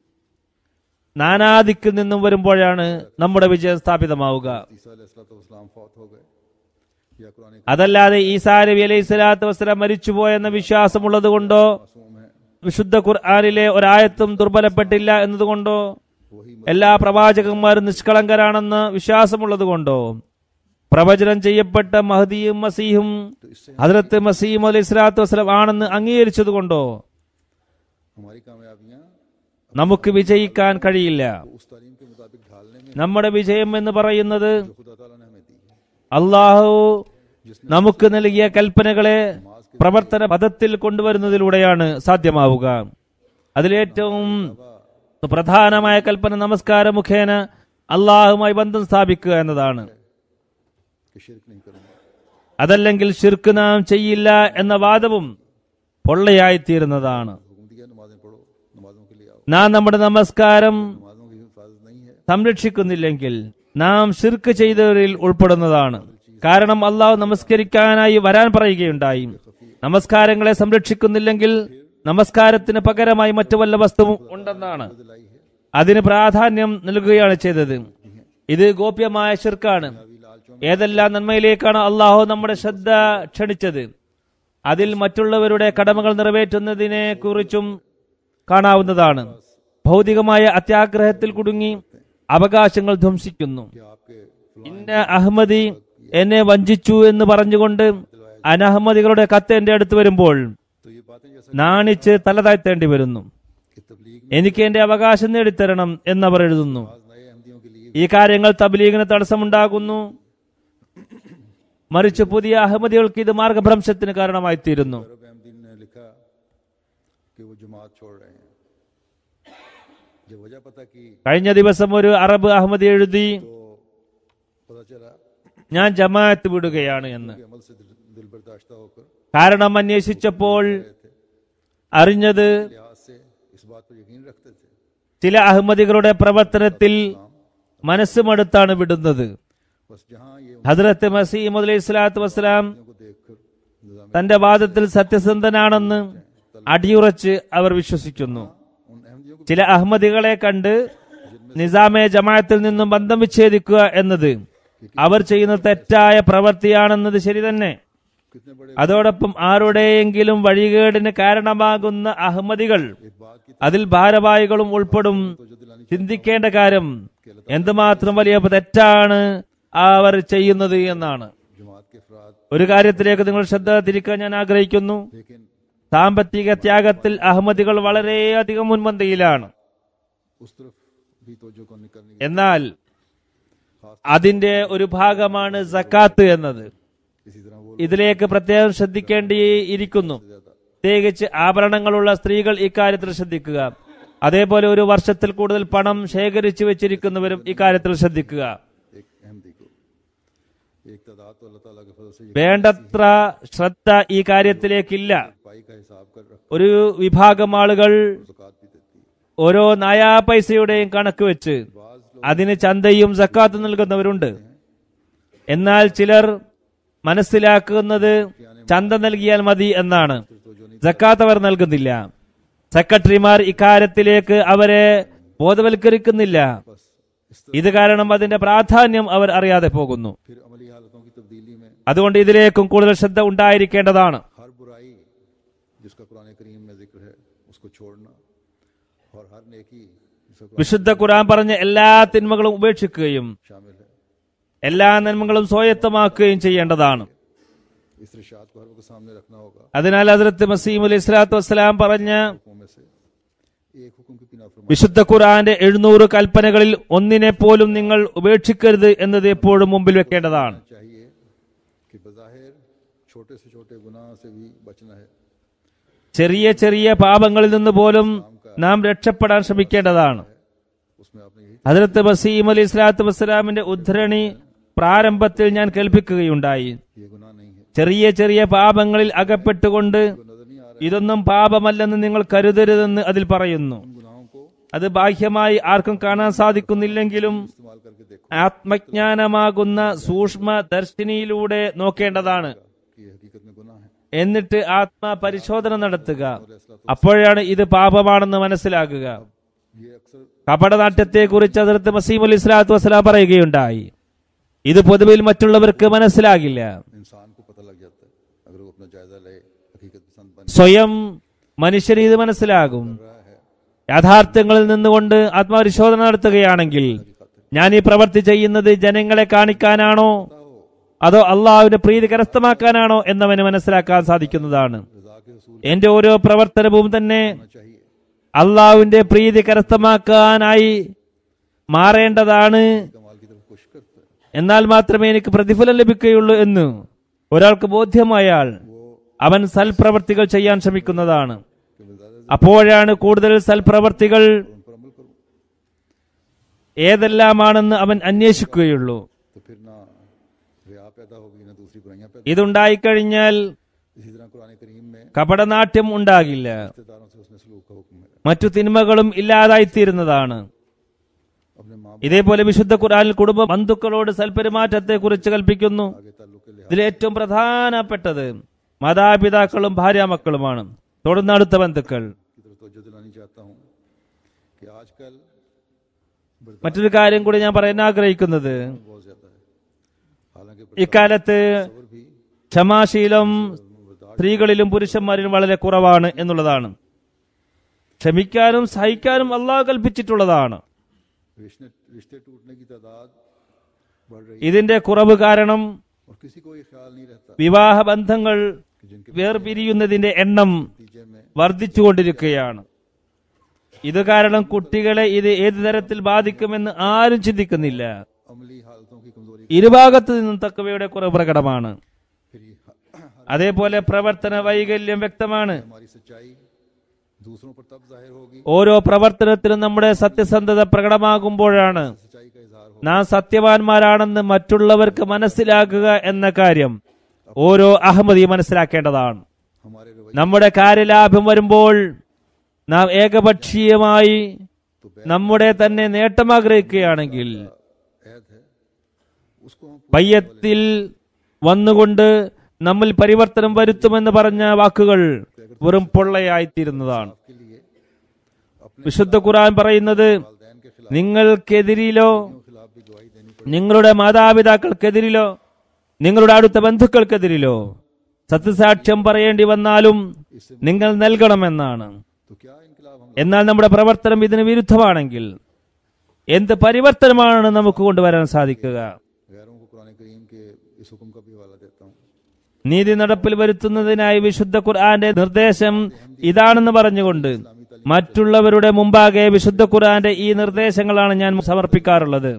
നാനാദിക്കിൽ നിന്നും വരുമ്പോഴാണ് നമ്മുടെ വിജയം സ്ഥാപിതമാവുക ईसा अलैहिस्सलाम फौत हो गए या कुरान അതല്ലാതെ ഈസാ നബി അലൈഹി സ്വലാത്തു വസ്സലാം മരിച്ചുപോയെന്ന വിശ്വാസമുള്ളത് കൊണ്ടോ मासूम है വിശുദ്ധ ഖുർആാനിലെ ഒരായത്തും ദുർബലപ്പെട്ടില്ല എന്നതുകൊണ്ടോ वही എല്ലാ പ്രവാചകന്മാരും നിഷ്കളങ്കരാണെന്ന് വിശ്വാസമുള്ളത് കൊണ്ടോ പ്രവചനം ചെയ്യപ്പെട്ട മഹദിയും മസീഹും ഹജറത്ത് മസീം അലൈഹി സ്വലാത്തു വസ്സലാം ആണെന്ന് അംഗീകരിച്ചതുകൊണ്ടോ हमारी कामयाबियां നമുക്ക് വിജയിക്കാൻ കഴിയില്ല उस तालीम के मुताबिक ढालने में നമ്മുടെ വിജയം എന്ന് പറയുന്നത് जो खुदा ताला ने हमें दी है അള്ളാഹു നമുക്ക് നൽകിയ കൽപ്പനകളെ പ്രവർത്തന പദത്തിൽ കൊണ്ടുവരുന്നതിലൂടെയാണ് സാധ്യമാവുക അതിലേറ്റവും പ്രധാനമായ കൽപ്പന നമസ്കാര മുഖേന അള്ളാഹുമായി ബന്ധം സ്ഥാപിക്കുക എന്നതാണ് कि शिरक नहीं करूंगा അതല്ലെങ്കിൽ ഷിർക്ക് നാം ചെയ്യില്ല എന്ന വാദവും പൊള്ളയായിത്തീരുന്നതാണ് हुक्म दिया नमाजें पढ़ो नमाजों के लिए आओ നാം നമ്മുടെ നമസ്കാരം नमाजों की हिफाजत नहीं है സംരക്ഷിക്കുന്നില്ലെങ്കിൽ നാം ഷിർക്ക് ചെയ്തവരിൽ ഉൾപ്പെടുന്നതാണ് കാരണം അള്ളാഹു നമസ്കരിക്കാനായി വരാൻ പറയുകയുണ്ടായി നമസ്കാരങ്ങളെ സംരക്ഷിക്കുന്നില്ലെങ്കിൽ നമസ്കാരത്തിന് പകരമായി മറ്റു വല്ല വസ്തുവും ഉണ്ടെന്നാണ് दिलाई है അതിന് പ്രാധാന്യം നൽകുകയാണ് ചെയ്തത് ഇത് ഗോപ്യമായ ഷിർക്കാണ് ഏതെല്ലാം നന്മയിലേക്കാണ് അള്ളാഹു നമ്മുടെ ശ്രദ്ധ ക്ഷണിച്ചത് അതിൽ മറ്റുള്ളവരുടെ കടമകൾ നിറവേറ്റുന്നതിനെ കുറിച്ചും കാണാവുന്നതാണ് ഭൗതികമായ അത്യാഗ്രഹത്തിൽ കുടുങ്ങി അവകാശങ്ങൾ ധ്വംസിക്കുന്നു कि आपके ഇന്ന അഹമ്മദി എന്നെ വഞ്ചിച്ചു എന്ന് പറഞ്ഞുകൊണ്ട് അനഹമ്മദികളുടെ കത്ത് എന്റെ അടുത്ത് വരുമ്പോൾ तो ये बातें जैसा നാണിച്ച് തല താഴ്ത്തേണ്ടി വരുന്നു कि तबलीग എനിക്ക് എന്റെ അവകാശം നേടിത്തരണം എന്നവർ എഴുതുന്നു नए अहमदियों ഈ കാര്യങ്ങൾ തബ്ലീഗിന് തടസ്സമുണ്ടാകുന്നു മറിച്ച് പുതിയ അഹമ്മദികൾക്ക് ഇത് മാർഗഭ്രംശത്തിന് കാരണമായി തീരുന്നു अरब अहमदीन ने लिखा कि वो जमात छोड़ रहे हैं जब वजह पता की കഴിഞ്ഞ ദിവസം ഒരു അറബ് അഹമ്മദി എഴുതി तो पता चला ഞാൻ ജമാഅത്ത് വിടുകയാണ് എന്ന് कि अमल से दिल, दिल बर्दाश्ता होकर കാരണം അന്വേഷിച്ചപ്പോൾ അറിഞ്ഞത് लिहाज से इस बात पर यकीन रखते थे ചില അഹമ്മദികളുടെ പ്രവർത്തനത്തിൽ മനസ്സുമടുത്താണ് വിടുന്നത് बस जहाँ ये ഹസ്രത്ത് മസീം അലൈഹി സ്വലാത്തു വസ്സലാം उनको देखकर निजाम തന്റെ വാദത്തിൽ സത്യസന്ധനാണെന്ന് അടിയുറച്ച് അവർ വിശ്വസിക്കുന്നു उन अहमदियों को ചില അഹമ്മദികളെ കണ്ട് നിസാമെ ജമാഅത്തിൽ നിന്നും ബന്ധം വിച്ഛേദിക്കുക എന്നത് അവർ ചെയ്യുന്ന തെറ്റായ പ്രവൃത്തിയാണെന്നത് ശരി തന്നെ कितने बड़े അതോടൊപ്പം ആരുടെയെങ്കിലും വഴികേടിന് കാരണമാകുന്ന അഹമ്മദികൾ एक बात की അതിൽ ഭാരവാഹികളും ഉൾപ്പെടും जो दिलानी ചിന്തിക്കേണ്ട കാര്യം എന്തുമാത്രം വലിയ തെറ്റാണ് അവർ ചെയ്യുന്നത് എന്നാണ് जमात के अफराद ഒരു കാര്യത്തിലേക്ക് നിങ്ങൾ ശ്രദ്ധ തിരിക്കാൻ ഞാൻ ആഗ്രഹിക്കുന്നു लेकिन സാമ്പത്തിക ത്യാഗത്തിൽ അഹമ്മദികൾ വളരെയധികം മുൻപന്തിയിലാണ് उस तरफ भी तोजो को नहीं करनी എന്നാൽ അതിന്റെ ഒരു ഭാഗമാണ് സക്കാത്ത് എന്നത് इसी तरह वो ഇതിലേക്ക് പ്രത്യേകം ശ്രദ്ധിക്കേണ്ടിയിരിക്കുന്നു പ്രത്യേകിച്ച് ആഭരണങ്ങളുള്ള സ്ത്രീകൾ ഇക്കാര്യത്തിൽ ശ്രദ്ധിക്കുക അതേപോലെ ഒരു വർഷത്തിൽ കൂടുതൽ പണം ശേഖരിച്ചു വെച്ചിരിക്കുന്നവരും ഇക്കാര്യത്തിൽ ശ്രദ്ധിക്കുക एक अहमदी को एक तादाद तो अल्लाह ताला के फजल से ये വേണ്ടത്ര ശ്രദ്ധ ഈ കാര്യത്തിലേക്കില്ല पाई का हिसाब कर रख ഒരു വിഭാഗം ആളുകൾ ज़कात भी देती है ഓരോ നയാ പൈസയുടെയും കണക്ക് വെച്ച് बाज लोग അതിന് ചന്തയും സക്കാത്ത് നൽകുന്നവരുണ്ട് എന്നാൽ ചിലർ മനസ്സിലാക്കുന്നത് ചന്ത നൽകിയാൽ മതി എന്നാണ് तोजो नहीं സക്കാത്ത് അവർ നൽകുന്നില്ല സെക്രട്ടറിമാർ ഇക്കാര്യത്തിലേക്ക് അവരെ ബോധവൽക്കരിക്കുന്നില്ല बस इस ഇത് കാരണം അതിന്റെ പ്രാധാന്യം അവർ അറിയാതെ പോകുന്നു फिर अमली हालतों की तब्दीली में അതുകൊണ്ട് ഇതിലേക്കും കൂടുതൽ ശ്രദ്ധ ഉണ്ടായിരിക്കേണ്ടതാണ് हर बुराई जिसका कुरान करीम में जिक्र है उसको छोड़ना और हर नेकी जिसका कुरान വിശുദ്ധ ഖുർആൻ പറഞ്ഞ എല്ലാ തിന്മകളും ഉപേക്ഷിക്കുകയും शामिल है എല്ലാ നന്മകളും സ്വായത്തമാക്കുകയും ചെയ്യേണ്ടതാണ് इस रिशाद को हर वक्त सामने रखना होगा അതിനാൽ ഹസ്രത്ത് മസീം അലൈഹി സ്വലാത്തു വസ്സലാം പറഞ്ഞ हुक्मों में से एक हुक्म की बिना फरमान വിശുദ്ധ ഖുർആന്റെ എഴുന്നൂറ് കൽപ്പനകളിൽ ഒന്നിനെ പോലും നിങ്ങൾ ഉപേക്ഷിക്കരുത് എന്നത് എപ്പോഴും മുമ്പിൽ വെക്കേണ്ടതാണ് चाहिए कि बज़ाहिर छोटे से छोटे गुनाह से भी बचना है ചെറിയ ചെറിയ പാപങ്ങളിൽ നിന്ന് പോലും നാം രക്ഷപ്പെടാൻ ശ്രമിക്കേണ്ടതാണ് उसमें आपने यही ഹജരത്ത് ബസീം അലി സ്വലാത്തു വസ്സലാമിന്റെ ഉദ്ധരണി പ്രാരംഭത്തിൽ ഞാൻ കേൾപ്പിക്കുകയുണ്ടായി ये गुनाह नहीं है ചെറിയ ചെറിയ പാപങ്ങളിൽ അകപ്പെട്ടുകൊണ്ട് तो नजर नहीं आ रहा ഇതൊന്നും പാപമല്ലെന്ന് നിങ്ങൾ കരുതരുതെന്ന് അതിൽ പറയുന്നു उन गुनाहों को അത് ബാഹ്യമായി ആർക്കും കാണാൻ സാധിക്കുന്നില്ലെങ്കിലും इस्तेमाल करके देखो ആത്മജ്ഞാനമാകുന്ന സൂക്ഷ്മ ദർശിനിയിലൂടെ നോക്കേണ്ടതാണ് कि ये हकीकत में गुनाह है എന്നിട്ട് ആത്മപരിശോധന നടത്തുക അപ്പോഴാണ് ഇത് പാപമാണെന്ന് മനസ്സിലാക്കുക ये अक्सर കപടനാട്യത്തെ കുറിച്ച് അതിർത്ത് മസീം അലി സ്വലാത്തു വസ്സലാം പറയുകയുണ്ടായി ഇത് പൊതുവിൽ മറ്റുള്ളവർക്ക് മനസ്സിലാകില്ല इंसान को पता लग जाता है अगर वो अपना जायजा ले हकीकत पसंद बन സ്വയം मനുഷ്യന് ഇത് മനസ്സിലാകും रहा है യാഥാർത്ഥ്യങ്ങളിൽ നിന്നുകൊണ്ട് ആത്മപരിശോധന നടത്തുകയാണെങ്കിൽ ഞാൻ ഈ പ്രവൃത്തി ചെയ്യുന്നത് ജനങ്ങളെ കാണിക്കാനാണോ അതോ അള്ളാഹുവിന്റെ പ്രീതി കരസ്ഥമാക്കാനാണോ എന്നവന് മനസ്സിലാക്കാൻ സാധിക്കുന്നതാണ് रजा के हसूल എന്റെ ഓരോ പ്രവർത്തനവും തന്നെ होना चाहिए അള്ളാഹുവിന്റെ പ്രീതി കരസ്ഥമാക്കാനായി മാറേണ്ടതാണ് कमाल की तरफ कोशिश करता है എന്നാൽ മാത്രമേ എനിക്ക് പ്രതിഫലം ലഭിക്കുകയുള്ളൂ എന്ന് ഒരാൾക്ക് ബോധ്യമായാൽ അവൻ സൽപ്രവർത്തികൾ ചെയ്യാൻ ശ്രമിക്കുന്നതാണ് कि मैं ज्यादा അപ്പോഴാണ് കൂടുതൽ സൽപ്രവർത്തികൾ उन पर अमल करूं ഏതെല്ലാമാണെന്ന് അവൻ അന്വേഷിക്കുകയുള്ളൂ तो फिर ना रिया पैदा होगी ना दूसरी बुराइयां पैदा ഇതുണ്ടായിക്കഴിഞ്ഞാൽ इसी तरह कुरान करीम में കപടനാട്യം ഉണ്ടാകില്ല रिश्तेदारों से उसने सलूक का हुक्म है മറ്റു തിന്മകളും ഇല്ലാതായിത്തീരുന്നതാണ് अपने माँ ഇതേപോലെ വിശുദ്ധ ഖുർആനിൽ കുടുംബ ബന്ധുക്കളോട് സൽപെരുമാറ്റത്തെ കുറിച്ച് കൽപ്പിക്കുന്നു आगे ताल्लुक के लिहाज ഇതിൽ ഏറ്റവും പ്രധാനപ്പെട്ടത് മാതാപിതാക്കളും ഭാര്യാമക്കളുമാണ് തുടർന്ന് അടുത്ത ബന്ധുക്കൾ की तरफ तवज्जो दिलानी चाहता हूँ कि आजकल बर्दाश्त മറ്റൊരു കാര്യം കൂടി ഞാൻ പറയാൻ ആഗ്രഹിക്കുന്നത് बहुत ज्यादा है हालांकि ഇക്കാലത്ത് और भी ക്ഷമാശീലം സ്ത്രീകളിലും പുരുഷന്മാരിലും വളരെ കുറവാണ് എന്നുള്ളതാണ് ക്ഷമിക്കാനും സഹിക്കാനും അള്ളാഹ് കൽപ്പിച്ചിട്ടുള്ളതാണ് रिश्ते रिश्ते टूटने की तादाद बढ़ रही ഇതിന്റെ കുറവ് കാരണം है और किसी को ये ख्याल नहीं रहता വിവാഹ ബന്ധങ്ങൾ कि जिनके വേർപിരിയുന്നതിന്റെ എണ്ണം नतीजे में വർദ്ധിച്ചുകൊണ്ടിരിക്കുകയാണ് ഇത് കാരണം കുട്ടികളെ ഇത് ഏത് തരത്തിൽ ബാധിക്കുമെന്ന് ആരും ചിന്തിക്കുന്നില്ല अमली हालतों की कमजोरी ഇരുഭാഗത്തു നിന്നും തക്കവയുടെ കുറവ് പ്രകടമാണ് फिर ये അതേപോലെ പ്രവർത്തന വൈകല്യം വ്യക്തമാണ് हमारी सच्चाई दूसरों पर तब जाहिर होगी ഓരോ പ്രവർത്തനത്തിലും നമ്മുടെ സത്യസന്ധത പ്രകടമാകുമ്പോഴാണ് सच्चाई का इजहार हो നാം സത്യവാന്മാരാണെന്ന് മറ്റുള്ളവർക്ക് മനസ്സിലാക്കുക എന്ന കാര്യം ഓരോ അഹമ്മദി മനസ്സിലാക്കേണ്ടതാണ് हमारे रवैये നമ്മുടെ കാര്യലാഭം വരുമ്പോൾ നാം ഏകപക്ഷീയമായി നമ്മുടെ തന്നെ നേട്ടം ആഗ്രഹിക്കുകയാണെങ്കിൽ ऐद है उसको हम പയ്യത്തിൽ വന്നുകൊണ്ട് നമ്മിൽ പരിവർത്തനം വരുത്തുമെന്ന് പറഞ്ഞ വാക്കുകൾ വെറും പൊള്ളയായിത്തീരുന്നതാണ് के लिए अपने വിശുദ്ധ ഖുർആൻ പറയുന്നത് वालदैन के खिलाफ നിങ്ങൾക്കെതിരിലോ खिलाफ भी गवाही देनी पड़ी നിങ്ങളുടെ മാതാപിതാക്കൾക്കെതിരിലോ നിങ്ങളുടെ അടുത്ത ബന്ധുക്കൾക്കെതിരിലോ സത്യസാക്ഷ്യം പറയേണ്ടി വന്നാലും നിങ്ങൾ നൽകണമെന്നാണ് तो क्या इनकलाब हम എന്നാൽ നമ്മുടെ പ്രവർത്തനം ഇതിന് വിരുദ്ധമാണെങ്കിൽ എന്ത് പരിവർത്തനമാണ് നമുക്ക് കൊണ്ടുവരാൻ സാധിക്കുക गैरों को कुरान करीम के इस हुक्म का भी हवाला देता हूँ നീതി നടപ്പിൽ വരുത്തുന്നതിനായി വിശുദ്ധ ഖുർആന്റെ നിർദ്ദേശം ഇതാണെന്ന് പറഞ്ഞുകൊണ്ട് മറ്റുള്ളവരുടെ മുമ്പാകെ വിശുദ്ധ ഖുർആന്റെ ഈ നിർദ്ദേശങ്ങളാണ് ഞാൻ സമർപ്പിക്കാറുള്ളത്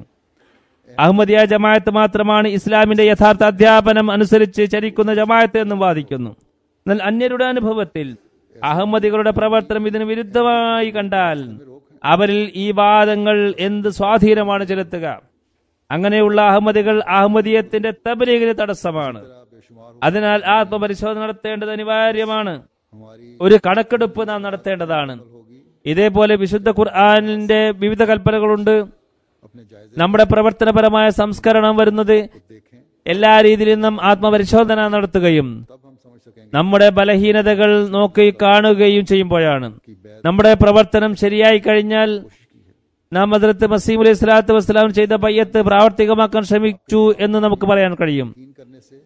അഹമ്മദിയ ജമായത്ത് മാത്രമാണ് ഇസ്ലാമിന്റെ യഥാർത്ഥ അധ്യാപനം അനുസരിച്ച് ചരിക്കുന്ന ജമായത്ത് എന്നും വാദിക്കുന്നു എന്നാൽ അന്യരുടെ അനുഭവത്തിൽ അഹമ്മദികളുടെ പ്രവർത്തനം ഇതിന് വിരുദ്ധമായി കണ്ടാൽ അവരിൽ ഈ വാദങ്ങൾ എന്ത് സ്വാധീനമാണ് ചെലുത്തുക അങ്ങനെയുള്ള അഹമ്മദികൾ അഹമ്മദിയത്തിന്റെ തബലീഗിന് തടസ്സമാണ് बेशुमार അതിനാൽ ആത്മപരിശോധന നടത്തേണ്ടത് അനിവാര്യമാണ് हमारी ഒരു കണക്കെടുപ്പ് നാം നടത്തേണ്ടതാണ് ഇതേപോലെ വിശുദ്ധ ഖുർആാനിന്റെ വിവിധ കൽപ്പനകളുണ്ട് अपने जायजे നമ്മുടെ പ്രവർത്തനപരമായ സംസ്കരണം വരുന്നത് देखें എല്ലാ രീതിയിലും നാം ആത്മപരിശോധന നടത്തുകയും तब हम समझ सकेंगे നമ്മുടെ ബലഹീനതകൾ നോക്കി കാണുകയും ചെയ്യുമ്പോഴാണ് कि बैद നമ്മുടെ പ്രവർത്തനം ശരിയായി കഴിഞ്ഞാൽ നാം അതിർത്ത് മസീം അലൈഹി സ്വലാത്തു വസ്സലാം ചെയ്ത പയ്യത്ത് പ്രാവർത്തികമാക്കാൻ ശ്രമിച്ചു എന്ന് നമുക്ക് പറയാൻ കഴിയും यकीन करने से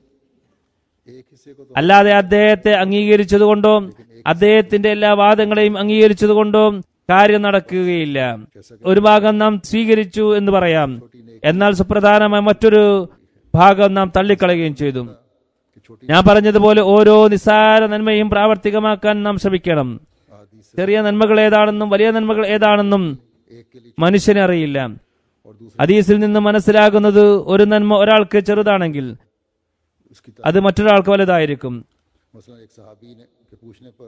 एक हिस्से को तो അല്ലാതെ അദ്ദേഹത്തെ അംഗീകരിച്ചതുകൊണ്ടോ അദ്ദേഹത്തിന്റെ എല്ലാ വാദങ്ങളെയും അംഗീകരിച്ചതുകൊണ്ടോ കാര്യം നടക്കുകയില്ല ഒരു ഭാഗം നാം സ്വീകരിച്ചു എന്ന് പറയാം എന്നാൽ സുപ്രധാനമായ മറ്റൊരു ഭാഗം നാം തള്ളിക്കളയുകയും ചെയ്തു कि छोटी ഞാൻ പറഞ്ഞതുപോലെ ഓരോ നിസ്സാര നന്മയും പ്രാവർത്തികമാക്കാൻ നാം ശ്രമിക്കണം आदि से ചെറിയ നന്മകൾ ഏതാണെന്നും വലിയ നന്മകൾ ഏതാണെന്നും एक के लिए മനുഷ്യനെ അറിയില്ല और दूसरे ഹദീസിൽ നിന്ന് മനസ്സിലാകുന്നത് ഒരു നന്മ ഒരാൾക്ക് ചെറുതാണെങ്കിൽ उसकी അത് മറ്റൊരാൾക്ക് വലുതായിരിക്കും मसलन एक सहाबी ने के पूछने पर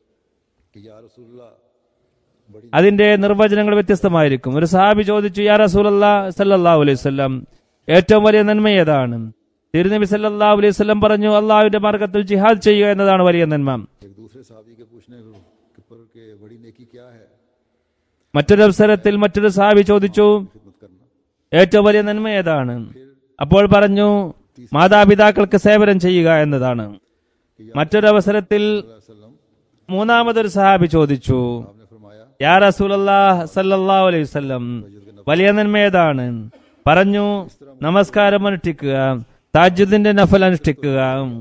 कि या रसूलुल्लाह बड़ी അതിന്റെ നിർവചനങ്ങൾ വ്യത്യസ്തമായിരിക്കും ഒരു സഹാബി ചോദിച്ചു യാ റസൂലല്ലാ സല്ലല്ലാഹു അലൈഹി വസല്ലം ഏറ്റവും വലിയ നന്മ ഏതാണ് തിരുനബി സല്ലല്ലാഹു അലൈഹി വസല്ലം പറഞ്ഞു അള്ളാഹുവിന്റെ മാർഗത്തിൽ ജിഹാദ് ചെയ്യുക എന്നതാണ് വലിയ നന്മ एक दूसरे सहाबी के पूछने के पर के बड़ी नेकी क्या है മറ്റൊരു അവസരത്തിൽ മറ്റൊരു സഹാബി ചോദിച്ചു खिदमत करना ഏറ്റവും വലിയ നന്മ ഏതാണ് അപ്പോൾ പറഞ്ഞു മാതാപിതാക്കൾക്ക് സേവനം ചെയ്യുക എന്നതാണ് മറ്റൊരു അവസരത്തിൽ वसल्लम മൂന്നാമതൊരു സഹാബി ചോദിച്ചു आपने फरमाया യാ റസൂലല്ലാഹ് സല്ലല്ലാഹു അലൈഹി വസല്ലം വലിയ നന്മ ഏതാണ് പറഞ്ഞു നമസ്കാരം അനുഷ്ഠിക്കുക താജുദിന്റെ നഫൽ അനുഷ്ഠിക്കുക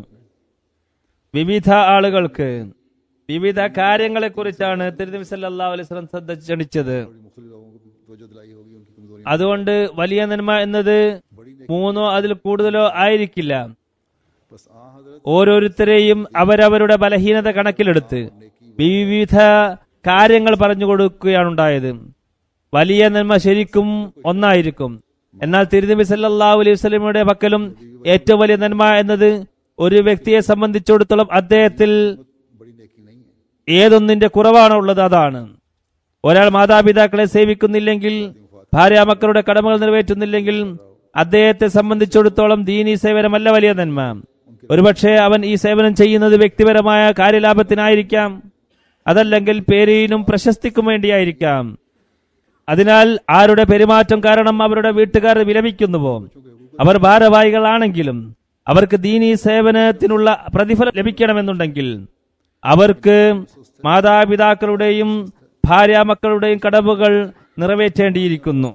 വിവിധ ആളുകൾക്ക് വിവിധ കാര്യങ്ങളെ കുറിച്ചാണ് തിരുനബി സല്ലല്ലാഹു അലൈഹി വസല്ലം ശ്രദ്ധ ക്ഷണിച്ചത് बड़ी मुख्तलिफ लोगों को भी तवज्जो दिलाई होगी उनकी कमजोरी അതുകൊണ്ട് വലിയ നന്മ എന്നത് മൂന്നോ അതിൽ കൂടുതലോ ആയിരിക്കില്ല बस आ हजरत ഓരോരുത്തരെയും അവരവരുടെ ബലഹീനത കണക്കിലെടുത്ത് വിവിധ കാര്യങ്ങൾ പറഞ്ഞു കൊടുക്കുകയാണ് ഉണ്ടായത് വലിയ നന്മ ശരിക്കും ഒന്നായിരിക്കും എന്നാൽ തിരുനബി സല്ലല്ലാഹു അലൈഹി വസല്ലമയുടെ പക്കലും ഏറ്റവും വലിയ നന്മ എന്നത് ഒരു വ്യക്തിയെ സംബന്ധിച്ചിടത്തോളം അദ്ദേഹത്തിൽ बड़ी नेकी नहीं है ഏതൊന്നിന്റെ കുറവാണോ ഉള്ളത് അതാണ് ഒരാൾ മാതാപിതാക്കളെ സേവിക്കുന്നില്ലെങ്കിൽ ഭാര്യ മക്കളുടെ കടമകൾ നിറവേറ്റുന്നില്ലെങ്കിൽ അദ്ദേഹത്തെ സംബന്ധിച്ചിടത്തോളം ദീനീ സേവനമല്ല വലിയ നന്മ ഒരുപക്ഷെ അവൻ ഈ സേവനം ചെയ്യുന്നത് വ്യക്തിപരമായ കാര്യലാഭത്തിനായിരിക്കാം അതല്ലെങ്കിൽ പേരിനും പ്രശസ്തിക്കും വേണ്ടിയായിരിക്കാം അതിനാൽ ആരുടെ പെരുമാറ്റം കാരണം അവരുടെ വീട്ടുകാർ വിലപിക്കുന്നുവോ അവർ ഭാരവാഹികളാണെങ്കിലും അവർക്ക് ദീനീ സേവനത്തിനുള്ള പ്രതിഫലം ലഭിക്കണമെന്നുണ്ടെങ്കിൽ അവർക്ക് മാതാപിതാക്കളുടെയും ഭാര്യാമക്കളുടെയും കടവുകൾ നിറവേറ്റേണ്ടിയിരിക്കുന്നു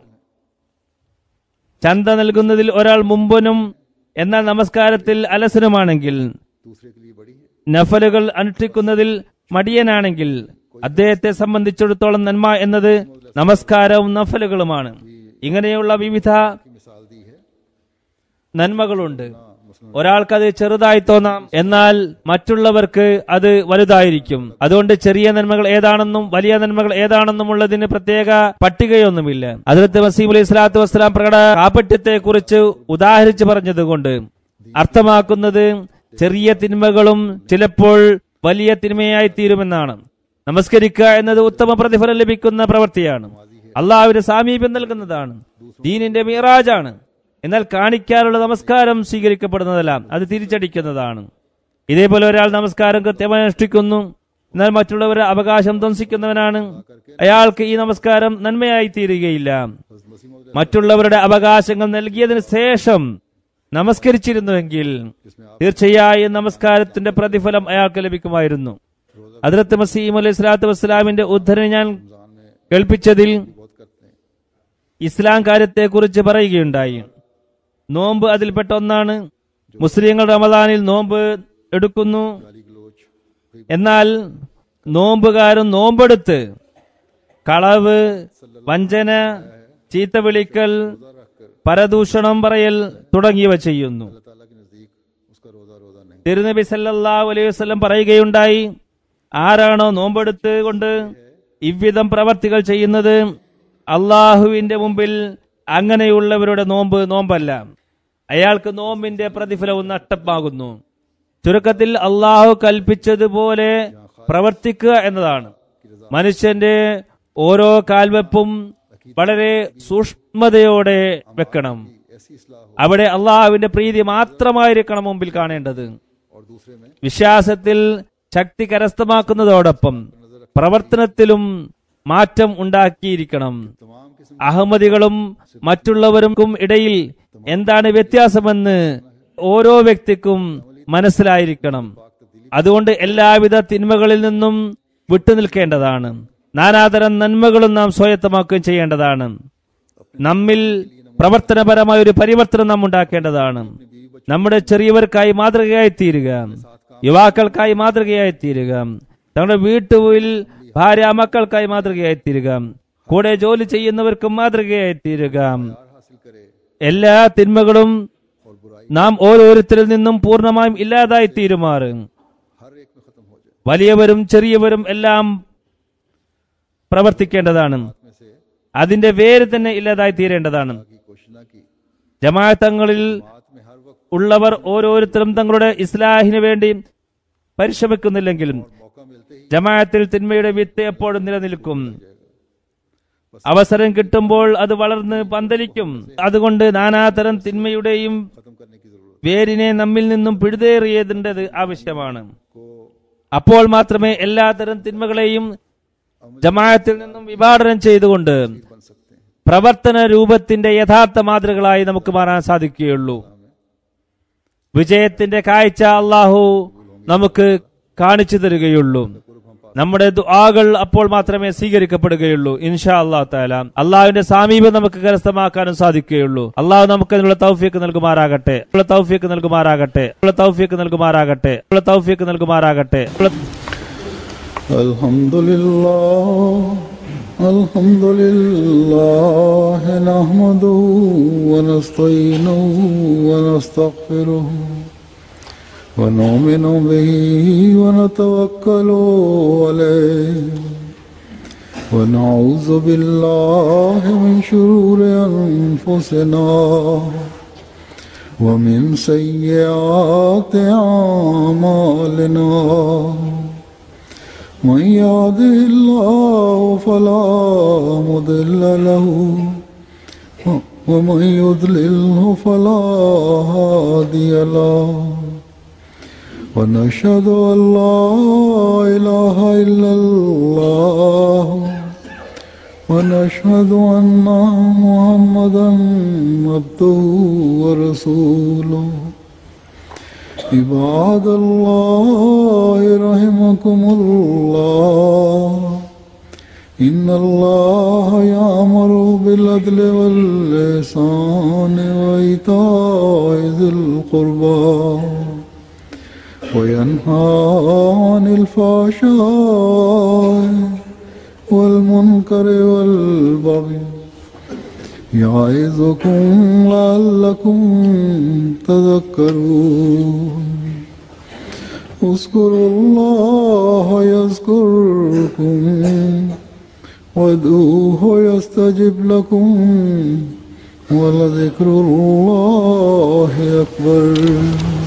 ചന്ത നൽകുന്നതിൽ ഒരാൾ മുമ്പനും എന്നാൽ നമസ്കാരത്തിൽ അലസനുമാണെങ്കിൽ दूसरे के लिए बड़ी है നഫലുകൾ അനുഷ്ഠിക്കുന്നതിൽ മടിയനാണെങ്കിൽ അദ്ദേഹത്തെ സംബന്ധിച്ചിടത്തോളം നന്മ എന്നത് നമസ്കാരവും നഫലുകളുമാണ് ഇങ്ങനെയുള്ള വിവിധ की मिसाल दी है നന്മകളുണ്ട് ഒരാൾക്ക് അത് ചെറുതായി തോന്നാം എന്നാൽ മറ്റുള്ളവർക്ക് അത് വലുതായിരിക്കും അതുകൊണ്ട് ചെറിയ നന്മകൾ ഏതാണെന്നും വലിയ നന്മകൾ ഏതാണെന്നും ഉള്ളതിന് പ്രത്യേക പട്ടികയൊന്നുമില്ല അതിർത്ത് വസീം അലൈഹി സ്വലാത്തു വസ്സലാം പ്രകട കാപട്യത്തെ കുറിച്ച് ഉദാഹരിച്ച് പറഞ്ഞതുകൊണ്ട് അർത്ഥമാക്കുന്നത് ചെറിയ തിന്മകളും ചിലപ്പോൾ വലിയ തിന്മയായി തീരുമെന്നാണ് നമസ്കരിക്കുക എന്നത് ഉത്തമ പ്രതിഫലം ലഭിക്കുന്ന പ്രവൃത്തിയാണ് അള്ളാഹുവിന്റെ സാമീപ്യം നൽകുന്നതാണ് ദീനിന്റെ മീറാജാണ് എന്നാൽ കാണിക്കാനുള്ള നമസ്കാരം സ്വീകരിക്കപ്പെടുന്നതല്ല അത് തിരിച്ചടിക്കുന്നതാണ് ഇതേപോലെ ഒരാൾ നമസ്കാരം കൃത്യമായി അനുഷ്ഠിക്കുന്നു എന്നാൽ മറ്റുള്ളവരുടെ അവകാശം ധ്വംസിക്കുന്നവനാണ് അയാൾക്ക് ഈ നമസ്കാരം നന്മയായി തീരുകയില്ല മറ്റുള്ളവരുടെ അവകാശങ്ങൾ നൽകിയതിനു ശേഷം നമസ്കരിച്ചിരുന്നുവെങ്കിൽ തീർച്ചയായും നമസ്കാരത്തിന്റെ പ്രതിഫലം അയാൾക്ക് ലഭിക്കുമായിരുന്നു അതിർത്ത് മസീം അലൈഹി സ്വലാത്തു വസ്സലാമിന്റെ ഉദ്ധരണി ഞാൻ കേൾപ്പിച്ചതിൽ बहुत करते हैं ഇസ്ലാം കാര്യത്തെ കുറിച്ച് പറയുകയുണ്ടായി നോമ്പ് അതിൽപ്പെട്ട ഒന്നാണ് മുസ്ലിങ്ങൾ റമദാനിൽ നോമ്പ് എടുക്കുന്നു गाली गलोच എന്നാൽ നോമ്പുകാരും നോമ്പെടുത്ത് കളവ് വഞ്ചന ചീത്ത വിളിക്കൽ പരദൂഷണം പറയൽ തുടങ്ങിയവ ചെയ്യുന്നു अल्लाह ताला के नजदीक उसका रोजा रोजा नहीं തിരുനബി സല്ലല്ലാഹു അലൈഹി വസല്ലം പറയുകയുണ്ടായി ആരാണോ നോമ്പെടുത്ത് കൊണ്ട് ഇவ்விധം പ്രവർത്തികൾ ചെയ്യുന്നത് അള്ളാഹുവിന്റെ മുമ്പിൽ അങ്ങനെയുള്ളവരുടെ നോമ്പ് നോമ്പല്ല അയാൾക്ക് നോമ്പിന്റെ പ്രതിഫലവും നഷ്ടമാകുന്നു ചുരുക്കത്തിൽ അള്ളാഹു കൽപ്പിച്ചതുപോലെ പ്രവർത്തിക്കുക എന്നതാണ് മനുഷ്യന്റെ ഓരോ കാൽവെപ്പും വളരെ സൂക്ഷ്മതയോടെ വെക്കണം ऐसी इसलाह हो അവിടെ അള്ളാഹുവിന്റെ പ്രീതി മാത്രമായിരിക്കണം മുമ്പിൽ കാണേണ്ടത് और दूसरे में വിശ്വാസത്തിൽ ശക്തി കരസ്ഥമാക്കുന്നതോടൊപ്പം പ്രവർത്തനത്തിലും മാറ്റം ഉണ്ടാക്കിയിരിക്കണം तमाम किस्म അഹമ്മദികളും മറ്റുള്ളവർക്കും ഇടയിൽ എന്താണ് വ്യത്യാസമെന്ന് ഓരോ വ്യക്തിക്കും മനസ്സിലായിരിക്കണം അതുകൊണ്ട് എല്ലാവിധ തിന്മകളിൽ നിന്നും വിട്ടുനിൽക്കേണ്ടതാണ് നാനാതരം നന്മകളും നാം സ്വായത്തമാക്കുകയും ചെയ്യേണ്ടതാണ് നമ്മിൽ പ്രവർത്തനപരമായ ഒരു പരിവർത്തനം നാം ഉണ്ടാക്കേണ്ടതാണ് നമ്മുടെ ചെറിയവർക്കായി മാതൃകയായി തീരുക യുവാക്കൾക്കായി മാതൃകയായി തീരുക തങ്ങളുടെ വീട്ടുവിൽ ഭാര്യ മക്കൾക്കായി മാതൃകയായി തീരുക കൂടെ ജോലി ചെയ്യുന്നവർക്കും മാതൃകയായി തീരുക हासिल करे എല്ലാ തിന്മകളും और बुराई നാം ഓരോരുത്തരിൽ നിന്നും പൂർണ്ണമായും ഇല്ലാതായി തീരുമാറ് हर एक में खत्म हो जाए വലിയവരും ചെറിയവരും എല്ലാം പ്രവർത്തിക്കേണ്ടതാണ് में से അതിന്റെ വേര് തന്നെ ഇല്ലാതായി തീരേണ്ടതാണ് की कोशिश ना की ജമാഅത്തങ്ങളിൽ बात में हर वक्त ഉള്ളവർ ഓരോരുത്തരും തങ്ങളുടെ ഇസ്ലാഹിന് വേണ്ടി പരിശ്രമിക്കുന്നില്ലെങ്കിലും मौका मिलते ही ജമാഅത്തിൽ തിന്മയുടെ വിത്ത് എപ്പോഴും നിലനിൽക്കും അവസരം കിട്ടുമ്പോൾ അത് വളർന്ന് പന്തലിക്കും അതുകൊണ്ട് നാനാതരം തിന്മയുടെയും खत्म करने की जरूरत വേരിനെ നമ്മിൽ നിന്നും പിഴുതേറിയതിൻ്റെത് ആവശ്യമാണ് को അപ്പോൾ മാത്രമേ എല്ലാതരം തിന്മകളെയും ജമാഅത്തിൽ നിന്നും വിഭാടനം ചെയ്തുകൊണ്ട് बन सकते हैं പ്രവർത്തന രൂപത്തിന്റെ യഥാർത്ഥ മാതൃകളായി നമുക്ക് മാറാൻ സാധിക്കുകയുള്ളൂ വിജയത്തിന്റെ കാഴ്ച അള്ളാഹു നമുക്ക് കാണിച്ചു തരികയുള്ളൂ നമ്മുടെ ദുആകൾ അപ്പോൾ മാത്രമേ സ്വീകരിക്കപ്പെടുകയുള്ളൂ ഇൻഷാ അള്ളാഹു താല അള്ളാഹുവിന്റെ സാമീപ്യം നമുക്ക് കരസ്ഥമാക്കാനും സാധിക്കുകയുള്ളൂ അള്ളാഹു നമുക്ക് അതിനുള്ള തൗഫീക്ക് നൽകുമാറാകട്ടെ ഉള്ള തൗഫീക്ക് നൽകുമാറാകട്ടെ ഉള്ള തൗഫീക്ക് നൽകുമാറാകട്ടെ ഉള്ള തൗഫീക്ക് നൽകുമാറാകട്ടെ ഉള്ള الحمد لله الحمد لله نحمده ونستعينه ونستغفره ونؤمن به ونتوكل عليه ونعوذ بالله من شرور أنفسنا ومن سيئات أعمالنا من يهده الله فلا مضل له ومن يضلله فلا هادي له ونشهد أن لا إله إلا الله ونشهد أن محمدا عبده ورسوله عباد الله رحمكم الله إن الله يأمر بالعدل واللسان وإيتاء ذي القربى وينهى عن الفحشاء والمنكر والبغي يعظكم لعلكم تذكرون اذكروا الله يذكركم وادعوه يستجب لكم ولذكر الله أكبر